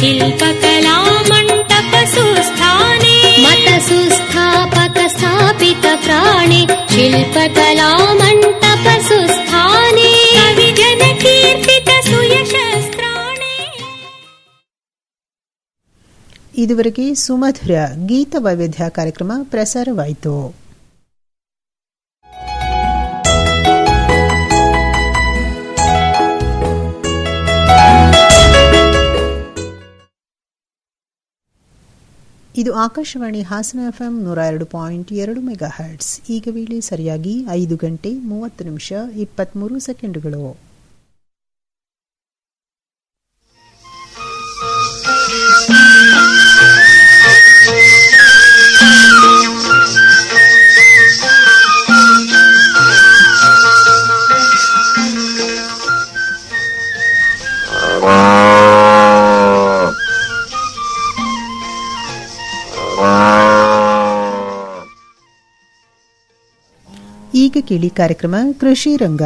शिल्पकला मण्डपसुस्थाने मतसुस्थापक स्थापित प्राणे शिल्पकला मण्डपसुस्थाने कविजन कीर्तित सुयशस्त्राणे ಇದುವರೆಗೆ ಸುಮಧುರ ಗೀತ ವೈವಿಧ್ಯ ಕಾರ್ಯಕ್ರಮ ಪ್ರಸಾರವಾಯಿತು ಇದು ಆಕಾಶವಾಣಿ ಹಾಸನ ಎಫ್ಎಂ ನೂರ ಎರಡು ಪಾಯಿಂಟ್ ಎರಡು ಮೆಗಾ ಹರ್ಟ್ಸ್ ಈಗ ವೇಳೆ ಸರಿಯಾಗಿ ಐದು ಗಂಟೆ ಮೂವತ್ತು ನಿಮಿಷ ಇಪ್ಪತ್ಮೂರು ಸೆಕೆಂಡುಗಳು ಈಗ ಕೇಳಿ ಕಾರ್ಯಕ್ರಮ ಕೃಷಿ ರಂಗ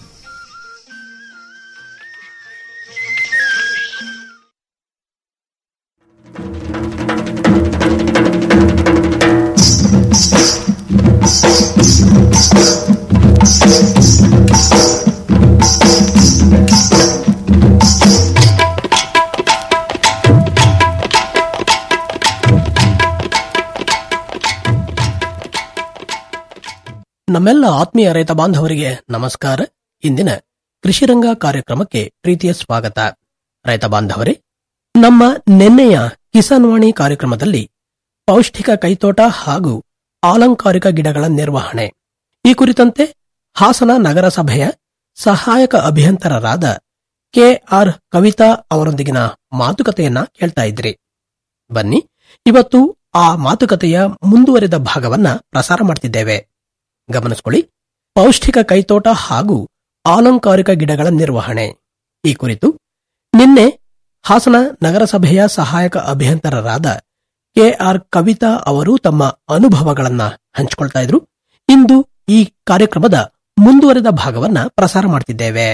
ನಮ್ಮೆಲ್ಲ ಆತ್ಮೀಯ ರೈತ ಬಾಂಧವರಿಗೆ ನಮಸ್ಕಾರ ಇಂದಿನ ಕೃಷಿರಂಗ ಕಾರ್ಯಕ್ರಮಕ್ಕೆ ಪ್ರೀತಿಯ ಸ್ವಾಗತ ರೈತ ಬಾಂಧವರೇ ನಮ್ಮ ನಿನ್ನೆಯ ಕಿಸಾನ್ ವಾಣಿ ಕಾರ್ಯಕ್ರಮದಲ್ಲಿ ಪೌಷ್ಟಿಕ ಕೈತೋಟ ಹಾಗೂ ಆಲಂಕಾರಿಕ ಗಿಡಗಳ ನಿರ್ವಹಣೆ ಈ ಕುರಿತಂತೆ ಹಾಸನ ನಗರಸಭೆಯ ಸಹಾಯಕ ಅಭಿಯಂತರರಾದ ಕೆ ಆರ್ ಕವಿತಾ ಅವರೊಂದಿಗಿನ ಮಾತುಕತೆಯನ್ನ ಕೇಳ್ತಾ ಇದ್ರಿ ಬನ್ನಿ ಇವತ್ತು ಆ ಮಾತುಕತೆಯ ಮುಂದುವರೆದ ಭಾಗವನ್ನ ಪ್ರಸಾರ ಮಾಡ್ತಿದ್ದೇವೆ ಗಮನಿಸಿಕೊಳ್ಳಿ ಪೌಷ್ಟಿಕ ಕೈತೋಟ ಹಾಗೂ ಆಲಂಕಾರಿಕ ಗಿಡಗಳ ನಿರ್ವಹಣೆ ಈ ಕುರಿತು ನಿನ್ನೆ ಹಾಸನ ನಗರಸಭೆಯ ಸಹಾಯಕ ಅಭಿಯಂತರರಾದ ಕೆಆರ್ ಕವಿತಾ ಅವರು ತಮ್ಮ ಅನುಭವಗಳನ್ನ ಹಂಚಿಕೊಳ್ತಾ ಇದ್ರು ಇಂದು ಈ ಕಾರ್ಯಕ್ರಮದ ಮುಂದುವರೆದ ಭಾಗವನ್ನ ಪ್ರಸಾರ ಮಾಡ್ತಿದ್ದೇವೆ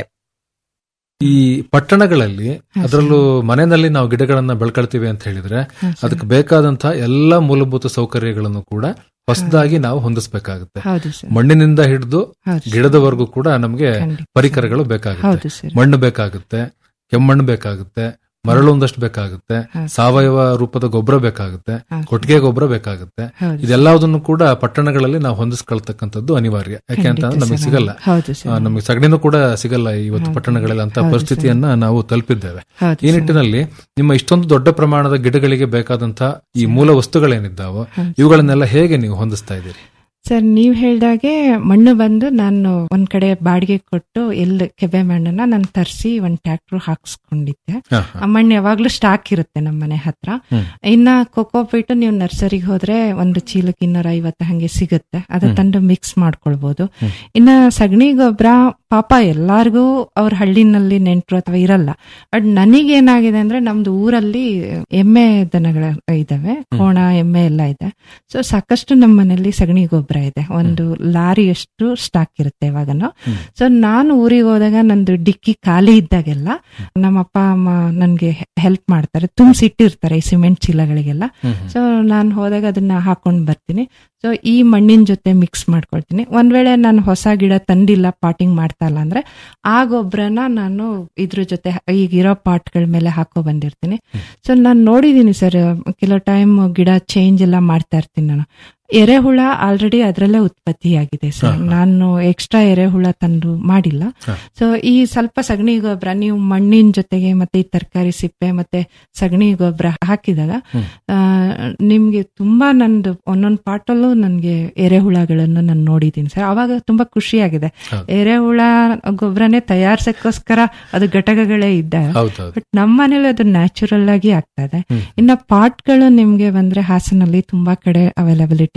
ಈ ಪಟ್ಟಣಗಳಲ್ಲಿ ಅದರಲ್ಲೂ ಮನೆಯಲ್ಲಿ ನಾವು ಗಿಡಗಳನ್ನ ಬೆಳ್ಕೊಳ್ತೀವಿ ಅಂತ ಹೇಳಿದ್ರೆ ಅದಕ್ಕೆ ಬೇಕಾದಂತಹ ಎಲ್ಲಾ ಮೂಲಭೂತ ಸೌಕರ್ಯಗಳನ್ನು ಕೂಡ ಹೊಸದಾಗಿ ನಾವು ಹೊಂದಿಸಬೇಕಾಗುತ್ತೆ ಹೌದು ಸರ್ ಮಣ್ಣಿನಿಂದ ಹಿಡಿದು ಹೌದು ಸರ್. ಗಿಡದವರೆಗೂ ಕೂಡ ನಮಗೆ ಖಂಡಿತ. ಪರಿಕರಗಳು ಬೇಕಾಗುತ್ತೆ ಹೌದು ಸರ್ ಮಣ್ಣು ಬೇಕಾಗುತ್ತೆ ಕೆಮ್ಮಣ್ಣು ಬೇಕಾಗುತ್ತೆ ಮರಳು ಒಂದಷ್ಟು ಬೇಕಾಗುತ್ತೆ ಹೌದು. ಸಾವಯವ ರೂಪದ ಗೊಬ್ಬರ ಬೇಕಾಗುತ್ತೆ ಹೌದು. ಕೊಟ್ಟಿಗೆ ಗೊಬ್ಬರ ಬೇಕಾಗುತ್ತೆ ಹೌದು. ಇದೆಲ್ಲದನ್ನು ಕೂಡ ಪಟ್ಟಣಗಳಲ್ಲಿ ನಾವು ಹೊಂದಿಸ್ಕೊಳ್ತಕ್ಕಂಥದ್ದು ಅನಿವಾರ್ಯ ಯಾಕೆ ಖಂಡಿತ ಅಂತಂದ್ರೆ ನಮಗೆ ಸರ್. ಸಿಗಲ್ಲ ಹೌದು ಆ, ಸರ್ ನಮಗೆ ಸಗಣಿನೂ ಕೂಡ ಸಿಗಲ್ಲ ಇವತ್ತು ಹೌದು. ಪಟ್ಟಣಗಳಲ್ಲಿ ಅಂತ ಹೌದು ಪರಿಸ್ಥಿತಿಯನ್ನ ನಾವು ತಲುಪಿದ್ದೇವೆ ಹೌದು ಈ ಸರ್. ನಿಟ್ಟಿನಲ್ಲಿ ನಿಮ್ಮ ಇಷ್ಟೊಂದು ದೊಡ್ಡ ಪ್ರಮಾಣದ ಗಿಡಗಳಿಗೆ ಬೇಕಾದಂತಹ ಈ ಮೂಲ ವಸ್ತುಗಳೇನಿದ್ದಾವೋ ಇವುಗಳನ್ನೆಲ್ಲ ಹೇಗೆ ನೀವು ಹೊಂದಿಸ್ತಾ ಇದ್ದೀರಿ ಸರ್ ನೀವ್ ಹೇಳ್ದಾಗೆ ಮಣ್ಣು ಬಂದು ನಾನು ಒಂದ್ ಕಡೆ ಬಾಡಿಗೆ ಕೊಟ್ಟು ಎಲ್ಲ ಕೆಬ್ಬೆ ಮಣ್ಣನ್ನ ನಾನು ತರಿಸಿ ಒಂದ್ ಟ್ರ್ಯಾಕ್ಟರ್ ಹಾಕ್ಸ್ಕೊಂಡಿದ್ದೆ ಹಾ, ಆ ಮಣ್ಣು ಯಾವಾಗ್ಲೂ ಸ್ಟಾಕ್ ಇರುತ್ತೆ ನಮ್ಮ ಮನೆ ಹತ್ರ ಹ್ಮ್. ಇನ್ನ ಕೊಕೋಪಿಟ್ ನೀವು ನರ್ಸರಿಗೆ ಹೋದ್ರೆ ಒಂದು ಚೀಲಕ್ಕೆ ಇನ್ನೂರ ಐವತ್ತು ಹಂಗೆ ಸಿಗುತ್ತೆ ಅದ ತಂದು ಮಿಕ್ಸ್ ಮಾಡ್ಕೊಳ್ಬಹುದು ಇನ್ನ ಸಗಣಿ ಗೊಬ್ಬರ ಪಾಪ ಎಲ್ಲಾರ್ಗೂ ಅವ್ರ ಹಳ್ಳಿನಲ್ಲಿ ನೆಂಟರು ಅಥವಾ ಇರಲ್ಲ ಬಟ್ ನನಗೇನಾಗಿದೆ ಅಂದ್ರೆ ನಮ್ದು ಊರಲ್ಲಿ ಎಮ್ಮೆ ದನಗಳ ಇದಾವೆ ಕೋಣ ಎಮ್ಮೆ ಎಲ್ಲ ಇದೆ ಸೊ ಸಾಕಷ್ಟು ನಮ್ಮ ಮನೆಯಲ್ಲಿ ಸಗಣಿ ಗೊಬ್ಬರ ಇದೆ ಒಂದು ಲಾರಿಯಷ್ಟು ಸ್ಟಾಕ್ ಇರುತ್ತೆ ಇವಾಗನು ಸೊ ನಾನು ಊರಿಗೆ ಹೋದಾಗ ನಂದು ಡಿಕ್ಕಿ ಖಾಲಿ ಇದ್ದಾಗೆಲ್ಲ ನಮ್ಮ ಅಪ್ಪ ಅಮ್ಮ ನನ್ಗೆ ಹೆಲ್ಪ್ ಮಾಡ್ತಾರೆ ತುಂಬಿಸಿಟ್ಟಿರ್ತಾರೆ ಈ ಸಿಮೆಂಟ್ ಚೀಲಗಳಿಗೆಲ್ಲ ಸೊ ನಾನು ಹೋದಾಗ ಅದನ್ನ ಹಾಕೊಂಡ್ ಬರ್ತೀನಿ ಸೊ ಈ ಮಣ್ಣಿನ ಜೊತೆ ಮಿಕ್ಸ್ ಮಾಡ್ಕೊಳ್ತೀನಿ ಒಂದ್ ವೇಳೆ ನಾನು ಹೊಸ ಗಿಡ ತಂದಿಲ್ಲ ಪಾಟಿಂಗ್ ಮಾಡ್ತಾ ಇಲ್ಲ ಅಂದ್ರೆ ಆ ಗೊಬ್ಬರನ ನಾನು ಇದ್ರ ಜೊತೆ ಈಗಿರೋ ಪಾಟ್ಗಳ ಮೇಲೆ ಹಾಕೋ ಬಂದಿರ್ತೀನಿ ಸೊ ನಾನು ನೋಡಿದೀನಿ ಸರ್ ಕೆಲವು ಟೈಮ್ ಗಿಡ ಚೇಂಜ್ ಎಲ್ಲ ಮಾಡ್ತಾ ಇರ್ತೀನಿ ನಾನು ಎರೆಹುಳ ಆಲ್ರೆಡಿ ಅದರಲ್ಲೇ ಉತ್ಪತ್ತಿಯಾಗಿದೆ ಸರ್ ನಾನು ಎಕ್ಸ್ಟ್ರಾ ಎರೆಹುಳ ತಂದು ಮಾಡಿಲ್ಲ ಸೊ ಈ ಸ್ವಲ್ಪ ಸಗಣಿ ಗೊಬ್ಬರ ನೀವು ಮಣ್ಣಿನ ಜೊತೆಗೆ ಮತ್ತೆ ಈ ತರಕಾರಿ ಸಿಪ್ಪೆ ಮತ್ತೆ ಸಗಣಿ ಗೊಬ್ಬರ ಹಾಕಿದಾಗ ಆ, ನಿಮ್ಗೆ ತುಂಬಾ ನಂದು ಒಂದೊಂದು ಪಾಟಲ್ಲೂ ನನ್ಗೆ ಎರೆಹುಳಗಳನ್ನು ನಾನು ನೋಡಿದ್ದೀನಿ ಸರ್ ಅವಾಗ ತುಂಬಾ ಖುಷಿಯಾಗಿದೆ ಎರೆಹುಳ ಗೊಬ್ಬರನೇ ತಯಾರ್ಸಕ್ಕೋಸ್ಕರ ಅದು ಘಟಕಗಳೇ ಇದ್ದಾವೆ ಹೌದೌದು ಬಟ್ ನಮ್ಮ ಮನೇಲಿ ಅದು ನ್ಯಾಚುರಲ್ ಆಗಿ ಆಗ್ತಾ ಇದೆ ಇನ್ನ ಪಾಟ್ಗಳು ನಿಮ್ಗೆ ಬಂದ್ರೆ ಹಾಸನಲ್ಲಿ ತುಂಬಾ ಕಡೆ ಅವೈಲಬಿಲಿಟಿ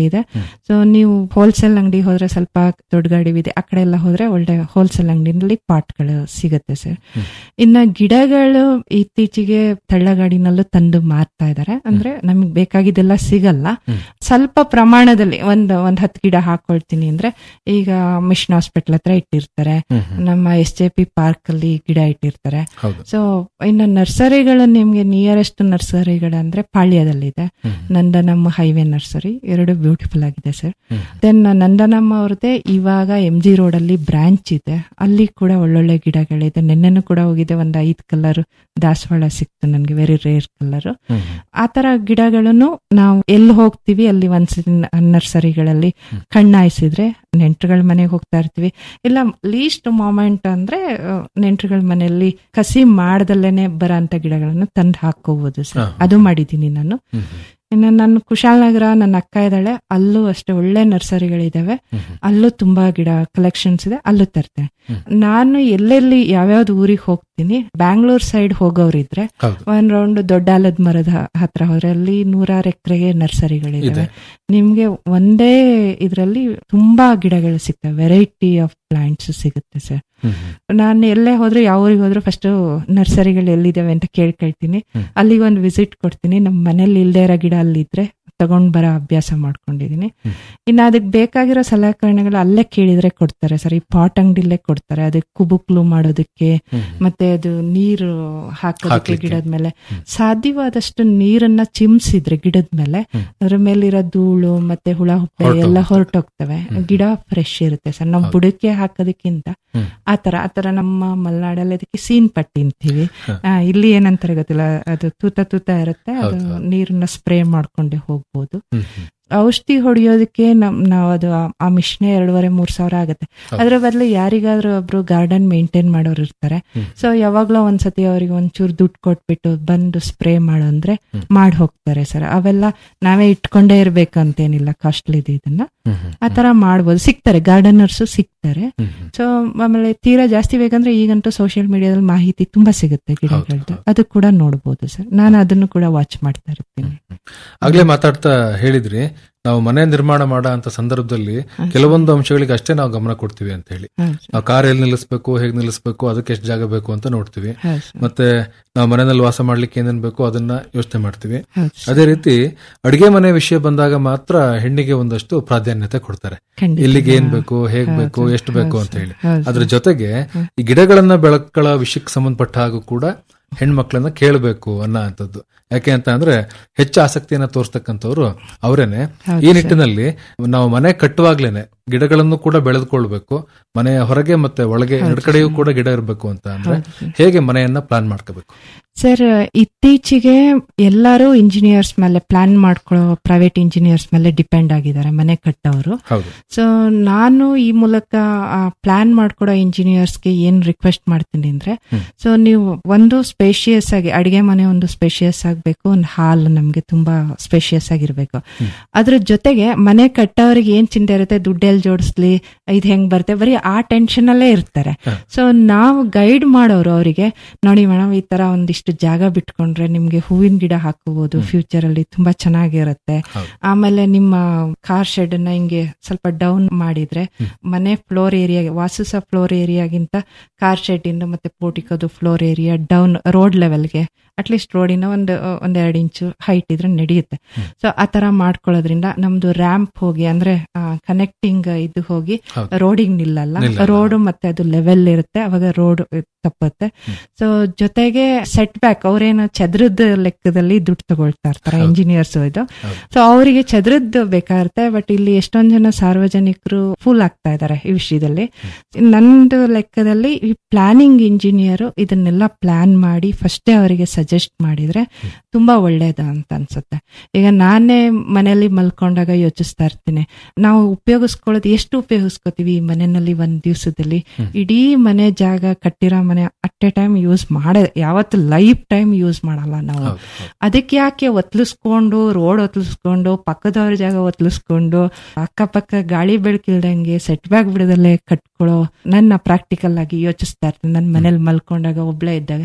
ಇದೆ ಸೊ ನೀವು ಹೋಲ್ಸೇಲ್ ಅಂಗಡಿ ಹೋದ್ರೆ ಸ್ವಲ್ಪ ದೊಡ್ಡ ಗಾಡಿ ಇದೆ ಆ ಕಡೆ ಎಲ್ಲ ಹೋದ್ರೆ ಒಳ್ಳೆ ಹೋಲ್ಸೇಲ್ ಅಂಗಡಿನಲ್ಲಿ ಪಾಟ್ಗಳು ಸಿಗುತ್ತೆ ಸರ್ ಇನ್ನ ಗಿಡಗಳು ಇತ್ತೀಚೆಗೆ ತಳ್ಳಗಾಡಿನಲ್ಲೂ ತಂದು ಮಾರ್ತಾ ಇದ್ದಾರೆ ಅಂದ್ರೆ ನಮಗೆ ಬೇಕಾಗಿದ್ದೆಲ್ಲ ಸಿಗಲ್ಲ ಸ್ವಲ್ಪ ಪ್ರಮಾಣದಲ್ಲಿ ಒಂದ್ ಒಂದ್ ಹತ್ತು ಗಿಡ ಹಾಕೊಳ್ತೀನಿ ಅಂದ್ರೆ ಈಗ ಮಿಷನ್ ಹಾಸ್ಪಿಟಲ್ ಹತ್ರ ಇಟ್ಟಿರ್ತಾರೆ ನಮ್ಮ ಎಸ್ ಜೆ ಪಿ ಪಾರ್ಕ್ ಅಲ್ಲಿ ಗಿಡ ಇಟ್ಟಿರ್ತಾರೆ ಹೌದು ಸೊ ಇನ್ನು ನರ್ಸರಿಗಳು ನಿಮ್ಗೆ ನಿಯರೆಸ್ಟ್ ನರ್ಸರಿಗಳು ಅಂದ್ರೆ ಪಾಳ್ಯದಲ್ಲಿದೆ ನಂದನಮ್ಮ ಹೈವೇ ನರ್ಸರಿ ಎರಡು ಬ್ಯೂಟಿಫುಲ್ ಆಗಿದೆ ಸರ್ ದೆನ್ ನಂದನಮ್ಮ ಅವ್ರದ್ದೇ ಇವಾಗ ಎಂ ಜಿ ರೋಡ್ ಅಲ್ಲಿ ಬ್ರಾಂಚ್ ಇದೆ ಅಲ್ಲಿ ಕೂಡ ಒಳ್ಳೊಳ್ಳೆ ಗಿಡಗಳಿದೆ ನಿನ್ನೆನೂ ಕೂಡ ಹೋಗಿದೆ ಒಂದು ಐದ್ ಕಲರ್ ದಾಸವಾಳ ಸಿಕ್ತು ನನ್ಗೆ ವೆರಿ ರೇರ್ ಕಲರ್ ಆ ತರ ಗಿಡಗಳನ್ನು ನಾವು ಎಲ್ಲಿ ಹೋಗ್ತೀವಿ ಅಲ್ಲಿ ಒಂದ್ಸತಿ ನರ್ಸರಿಗಳಲ್ಲಿ ಕಣ್ಣಾಯಿಸಿದ್ರೆ ನೆಂಟರುಗಳ ಮನೆಗೆ ಹೋಗ್ತಾ ಇರ್ತೀವಿ ಇಲ್ಲ ಲೀಸ್ಟ್ ಮೊಮೆಂಟ್ ಅಂದ್ರೆ ನೆಂಟರುಗಳ ಮನೆಯಲ್ಲಿ ಕಸಿ ಮಾಡ್ದಲ್ಲೇನೆ ಬರೋಂತ ಗಿಡಗಳನ್ನು ತಂದು ಹಾಕೋಬಹುದು ಸರ್ ಅದು ಮಾಡಿದ್ದೀನಿ ನಾನು ಇನ್ನು ನನ್ನ ಕುಶಾಲನಗರ ನನ್ನ ಅಕ್ಕ ಇದ್ದಾಳೆ ಅಲ್ಲೂ ಅಷ್ಟೇ ಒಳ್ಳೆ ನರ್ಸರಿಗಳಿದಾವೆ ಅಲ್ಲೂ ತುಂಬಾ ಗಿಡ ಕಲೆಕ್ಷನ್ಸ್ ಇದೆ ಅಲ್ಲೂ ತರ್ತೇನೆ ನಾನು ಎಲ್ಲೆಲ್ಲಿ ಯಾವ್ಯಾವ್ದು ಊರಿಗೆ ಹೋಗ್ತೀನಿ ಬ್ಯಾಂಗ್ಳೂರ್ ಸೈಡ್ ಹೋಗೋರಿದ್ರೆ ಹೌದು ಒಂದ್ ರೌಂಡ್ ದೊಡ್ಡ ಆಲದ ಮರದ ಹ- ಹತ್ರ ಹೋದ್ರೆ ಅಲ್ಲಿ ನೂರಾರು ಎಕರೆಗೆ ನರ್ಸರಿಗಳಿದಾವೆ ನಿಮ್ಗೆ ಒಂದೇ ಇದ್ರಲ್ಲಿ ತುಂಬಾ ಗಿಡಗಳು ಸಿಗ್ತವೆ ವೆರೈಟಿ ಆಫ್ ಪ್ಲಾಂಟ್ಸ್ ಸಿಗುತ್ತೆ ಸರ್ ನಾನು ಎಲ್ಲೇ ಹೋದ್ರು ಯಾವ ಊರಿಗೆ ಹೋದ್ರು ಫಸ್ಟ್ ನರ್ಸರಿಗಳು ಎಲ್ಲಿದಾವೆ ಅಂತ ಕೇಳ್ಕೊಳ್ತೀನಿ ಅಲ್ಲಿಗೆ ಒಂದು ವಿಸಿಟ್ ಕೊಡ್ತೀನಿ ನಮ್ಮ ಮನೇಲಿ ಇಲ್ದೇ ಇರೋ ಗಿಡ ಅಲ್ಲಿದ್ರೆ ತಗೊಂಡ್ ಬರೋ ಅಭ್ಯಾಸ ಮಾಡ್ಕೊಂಡಿದೀನಿ ಇನ್ನು ಅದಕ್ಕೆ ಬೇಕಾಗಿರೋ ಸಲಕರಣೆಗಳು ಅಲ್ಲೇ ಕೇಳಿದ್ರೆ ಕೊಡ್ತಾರೆ ಸರ್ ಈ ಪಾಟ್ ಅಂಗಡಿಲೇ ಕೊಡ್ತಾರೆ ಅದಕ್ಕೆ ಕುಬುಕ್ಲು ಮಾಡೋದಕ್ಕೆ ಮತ್ತೆ ಅದು ನೀರು ಹಾಕೋದಕ್ಕೆ ಹಾಕ್ಲಿಕ್ಕೆ. ಗಿಡದ ಮೇಲೆ ಸಾಧ್ಯವಾದಷ್ಟು ನೀರನ್ನ ಚಿಮ್ಸಿದ್ರೆ ಗಿಡದ ಮೇಲೆ ಅದ್ರ ಮೇಲಿರೋ ಧೂಳು ಮತ್ತೆ ಹುಳ ಹುಪ್ಪೆ ಎಲ್ಲ ಹೊರಟೋಗ್ತವೆ ಗಿಡ ಫ್ರೆಶ್ ಇರುತ್ತೆ ಸರ್ ನಾವು ಬುಡಕ್ಕೆ ಹಾಕೋದಕ್ಕಿಂತ ಹ್ಮ್. ಆತರ ಆತರ ನಮ್ಮ ಮಲೆನಾಡಲ್ಲಿ ಅದಕ್ಕೆ ಸೀನ್ ಪಟ್ಟಿ ಅಂತೀವಿ ಆ, ಇಲ್ಲಿ ಏನಂತಾರೆ ಗೊತ್ತಿಲ್ಲ ಅದು ತೂತ ತೂತ ಇರುತ್ತೆ ಅದು ಹೌದು, ಹೌದು. ನೀರನ್ನ ಸ್ಪ್ರೇ ಮಾಡ್ಕೊಂಡೆ ಹೋಗ್ಬೋದು ಹ್ಮ್, ಹ್ಮ್. ಔಷಧಿ ಹೊಡೆಯೋದಕ್ಕೆ ನಮ್ ನಾವು ಅದು ಆ- ಆ ಮಿಷನೆ ಎರಡೂವರೆ ಮೂರ್ ಸಾವಿರ ಆಗುತ್ತೆ ಅದ್ರ ಬದಲು ಯಾರಿಗಾದ್ರೂ ಒಬ್ರು ಗಾರ್ಡನ್ ಮೇಂಟೈನ್ ಮಾಡೋರು ಇರ್ತಾರೆ ಸೊ ಯಾವಾಗ್ಲೋ ಒಂದ್ಸತಿ ಅವ್ರಿಗೆ ಒಂಚೂರು ದುಡ್ಡು ಕೊಟ್ಬಿಟ್ಟು ಬಂದು ಸ್ಪ್ರೇ ಮಾಡು ಅಂದ್ರೆ ಮಾಡಿ ಹೋಗ್ತಾರೆ ಸರ್ ಅವೆಲ್ಲ ನಾವೇ ಇಟ್ಕೊಂಡೇ ಇರ್ಬೇಕಂತೇನಿಲ್ಲ ಕಾಸ್ಟ್ಲಿ ಇದನ್ನ ಹ್ಮ್, ಹ್ಮ್. ಆ ತರ ಮಾಡ್ಬೋದು ಸಿಗ್ತಾರೆ ಗಾರ್ಡನರ್ಸ್ ಸಿಗ್ತಾರೆ ಹ್ಮ್, ಹ್ಮ್. ಸೊ ಆಮೇಲೆ ತೀರಾ ಜಾಸ್ತಿ ಬೇಕಂದ್ರೆ ಈಗಂತೂ ಸೋಷಿಯಲ್ ಮೀಡಿಯಾದಲ್ಲಿ ಮಾಹಿತಿ ತುಂಬಾ ಸಿಗುತ್ತೆ ಗಿಡಗಳದ್ದು ಅದು ಕೂಡ ನೋಡ್ಬೋದು ಸರ್ ನಾನು ಅದನ್ನು ಕೂಡ ವಾಚ್ ಮಾಡ್ತಾ ಇರ್ತೀನಿ ಆಗ್ಲೇ ಮಾತಾಡ್ತಾ ಹೇಳಿದ್ರಿ ನಾವು ಮನೆ ನಿರ್ಮಾಣ ಮಾಡೋ ಅಂತ ಸಂದರ್ಭದಲ್ಲಿ ಕೆಲವೊಂದು ಅಂಶಗಳಿಗೆ ಅಷ್ಟೇ ನಾವು ಗಮನ ಕೊಡ್ತೀವಿ ಅಂತ ಹೇಳಿ ಹೌದು ಸರ್. ನಾವು ಕಾರ್ ಎಲ್ಲಿ ನಿಲ್ಲಿಸ್ಬೇಕು ಹೇಗೆ ನಿಲ್ಲಿಸ್ಬೇಕು ಅದಕ್ಕೆ ಎಷ್ಟು ಜಾಗ ಬೇಕು ಅಂತ ನೋಡ್ತೀವಿ ಹೌದು ಸರ್. ಮತ್ತೆ ನಾವು ಮನೆಯಲ್ಲಿ ವಾಸ ಮಾಡ್ಲಿಕ್ಕೆ ಏನೇನ್ ಬೇಕು ಅದನ್ನ ಯೋಚನೆ ಮಾಡ್ತೀವಿ ಹೌದು ಸರ್. ಅದೇ ರೀತಿ ಅಡಿಗೆ ಮನೆ ವಿಷಯ ಬಂದಾಗ ಮಾತ್ರ ಹೆಣ್ಣಿಗೆ ಒಂದಷ್ಟು ಪ್ರಾಧಾನ್ಯತೆ ಕೊಡ್ತಾರೆ ಖಂಡಿತ. ಇಲ್ಲಿಗೆ ಏನ್ ಬೇಕು ಹೇಗ್ ಹೌದು, ಬೇಕು ಎಷ್ಟು ಬೇಕು ಹೌದು ಅಂತ ಹೇಳಿ ಹೌದು ಅದ್ರ ಜೊತೆಗೆ ಈ ಗಿಡಗಳನ್ನ ಬೆಳಕಳ ವಿಷಯಕ್ಕೆ ಸಂಬಂಧಪಟ್ಟ ಹಾಗೂ ಕೂಡ ಹೆಣ್ಮಕ್ಳನ್ನ ಕೇಳಬೇಕು ಅನ್ನೋ ಅಂತದ್ದು ಯಾಕೆ ಅಂತ ಅಂದ್ರೆ ಹೆಚ್ಚು ಆಸಕ್ತಿಯನ್ನ ತೋರಿಸ್ತಕ್ಕಂಥವ್ರು ಅವರೇನೆ ಈ ನಿಟ್ಟಿನಲ್ಲಿ ನಾವು ಮನೆ ಕಟ್ಟುವಾಗ್ಲೇನೆ ಗಿಡಗಳನ್ನು ಕೂಡ ಬೆಳೆದುಕೊಳ್ಬೇಕು ಮನೆಯ ಹೊರಗೆ ಮತ್ತೆ ಒಳಗೆ ಎರಡು ಕಡೆಯೂ ಕೂಡ ಗಿಡ ಇರಬೇಕು ಅಂತ ಅಂದ್ರೆ ಹೇಗೆ ಮನೆಯನ್ನ ಪ್ಲಾನ್ ಮಾಡ್ಕೋಬೇಕು ಸರ್ ಇತ್ತೀಚೆಗೆ ಎಲ್ಲರೂ ಇಂಜಿನಿಯರ್ಸ್ ಮೇಲೆ ಪ್ಲಾನ್ ಮಾಡ್ಕೊಳ್ಳೋ ಪ್ರೈವೇಟ್ ಇಂಜಿನಿಯರ್ಸ್ ಮೇಲೆ ಡಿಪೆಂಡ್ ಆಗಿದ್ದಾರೆ ಮನೆ ಕಟ್ಟೋರು ಹೌದು ಸೊ ನಾನು ಈ ಮೂಲಕ ಪ್ಲಾನ್ ಮಾಡ್ಕೊಡೋ ಇಂಜಿನಿಯರ್ಸ್ಗೆ ಏನ್ ರಿಕ್ವೆಸ್ಟ್ ಮಾಡ್ತೀನಿ ಅಂದ್ರೆ ಸೊ ನೀವು ಒಂದು ಸ್ಪೇಷಿಯಸ್ ಆಗಿ ಅಡಿಗೆ ಮನೆ ಒಂದು ಸ್ಪೇಷಿಯಸ್ ಆಗಬೇಕು ಒಂದು ಹಾಲ್ ನಮ್ಗೆ ತುಂಬಾ ಸ್ಪೇಷಿಯಸ್ ಆಗಿರ್ಬೇಕು ಅದ್ರ ಜೊತೆಗೆ ಮನೆ ಕಟ್ಟೋರಿಗೆ ಏನ್ ಚಿಂತೆ ಇರುತ್ತೆ ದುಡ್ಡೆಲ್ ಜೋಡಿಸ್ಲಿ ಇದು ಹೆಂಗ್ ಬರುತ್ತೆ ಬರೀ ಆ ಟೆನ್ಷನ್ ಅಲ್ಲೇ ಇರ್ತಾರೆ ಸೊ ನಾವು ಗೈಡ್ ಮಾಡೋರು ಅವರಿಗೆ ನೋಡಿ ಮೇಡಮ್ ಈ ತರ ಒಂದಿಷ್ಟು ಜಾಗ ಬಿಟ್ಕೊಂಡ್ರೆ ನಿಮ್ಗೆ ಹೂವಿನ ಗಿಡ ಹಾಕೋಬಹುದು ಫ್ಯೂಚರ್ ಅಲ್ಲಿ ತುಂಬಾ ಚೆನ್ನಾಗಿರುತ್ತೆ ಆಮೇಲೆ ನಿಮ್ಮ ಕಾರ್ ಶೆಡ್ ನ ಹಿಂಗೆ ಸ್ವಲ್ಪ ಡೌನ್ ಮಾಡಿದ್ರೆ ಮನೆ ಫ್ಲೋರ್ ಏರಿಯಾ ವಾಸಿಸೋ ಫ್ಲೋರ್ ಏರಿಯಾಗಿಂತ ಕಾರ್ ಶೆಡ್ ಇಂದ ಮತ್ತೆ ಪೋಟಿಕೋದು ಫ್ಲೋರ್ ಏರಿಯಾ ಡೌನ್ ರೋಡ್ ಲೆವೆಲ್ಗೆ ಅಟ್ಲೀಸ್ಟ್ ರೋಡಿನ ಒಂದು ಒಂದೆರಡು ಇಂಚು ಹೈಟ್ ಇದ್ರೆ ನಡೆಯುತ್ತೆ ಸೊ ಆ ತರ ಮಾಡ್ಕೊಳ್ಳೋದ್ರಿಂದ ನಮ್ದು ರ್ಯಾಂಪ್ ಹೋಗಿ ಅಂದ್ರೆ ಕನೆಕ್ಟಿಂಗ್ ಇದು ಹೋಗಿ ರೋಡಿಗೆ ನಿಲ್ಲಲ್ಲ ರೋಡ್ ಮತ್ತೆ ಅದು ಲೆವೆಲ್ ಇರುತ್ತೆ ಅವಾಗ ರೋಡ್ ತಪ್ಪುತ್ತೆ ಸೊ ಜೊತೆಗೆ ಸೆಟ್ ಬ್ಯಾಕ್ ಅವ್ರೇನು ಚದ್ರದ ಲೆಕ್ಕದಲ್ಲಿ ದುಡ್ಡು ತಗೊಳ್ತಾ ಇರ್ತಾರೆ ಇಂಜಿನಿಯರ್ಸ್ ಇದು ಸೊ ಅವರಿಗೆ ಚದ್ರದ್ದು ಬೇಕಾಗುತ್ತೆ ಬಟ್ ಇಲ್ಲಿ ಎಷ್ಟೊಂದ್ ಜನ ಸಾರ್ವಜನಿಕರು ಫುಲ್ ಆಗ್ತಾ ಇದ್ದಾರೆ ಈ ವಿಷಯದಲ್ಲಿ ನಂದು ಲೆಕ್ಕದಲ್ಲಿ ಈ ಪ್ಲಾನಿಂಗ್ ಇಂಜಿನಿಯರ್ ಇದನ್ನೆಲ್ಲ ಪ್ಲಾನ್ ಮಾಡಿ ಫಸ್ಟೇ ಅವರಿಗೆ ಸಜೆಸ್ಟ್ ಮಾಡಿದ್ರೆ ತುಂಬಾ ಒಳ್ಳೇದು ಅಂತ ಅನ್ಸುತ್ತೆ ಈಗ ನಾನೇ ಮನೆಯಲ್ಲಿ ಮಲ್ಕೊಂಡಾಗ ಯೋಚಿಸ್ತಾ ಇರ್ತೀನಿ ನಾವು ಉಪಯೋಗಿಸ್ಕೊಳ್ಳೋದು ಎಷ್ಟು ಉಪಯೋಗಿಸ್ಕೋತೀವಿ ಈ ಮನೆಯಲ್ಲಿ ಒಂದ್ ದಿವಸದಲ್ಲಿ ಇಡೀ ಮನೆ ಜಾಗ ಕಟ್ಟಿರೋ ಮನೆ ಅಟ್ ಎ ಟೈಮ್ ಯೂಸ್ ಮಾಡ ಯಾವತ್ತು ಲೈಫ್ ಟೈಮ್ ಯೂಸ್ ಮಾಡಲ್ಲ ನಾವು ಅದಕ್ಕೆ ಯಾಕೆ ಒತ್ಲಿಸ್ಕೊಂಡು ರೋಡ್ ಒತ್ಲಿಸ್ಕೊಂಡು ಪಕ್ಕದವ್ರ ಜಾಗ ಒತ್ಲಿಸ್ಕೊಂಡು ಅಕ್ಕಪಕ್ಕ ಗಾಳಿ ಬೆಳಕಿಲ್ದಂಗೆ ಸೆಟ್ ಬ್ಯಾಕ್ ಬಿಡದಲ್ಲೇ ಕಟ್ಕೊಳ್ಳೋ ನನ್ನ ಪ್ರಾಕ್ಟಿಕಲ್ ಆಗಿ ಯೋಚಿಸ್ತಾ ಇರ್ತೀನಿ ನನ್ನ ಮನೇಲಿ ಮಲ್ಕೊಂಡಾಗ ಒಬ್ಳೆ ಇದ್ದಾಗ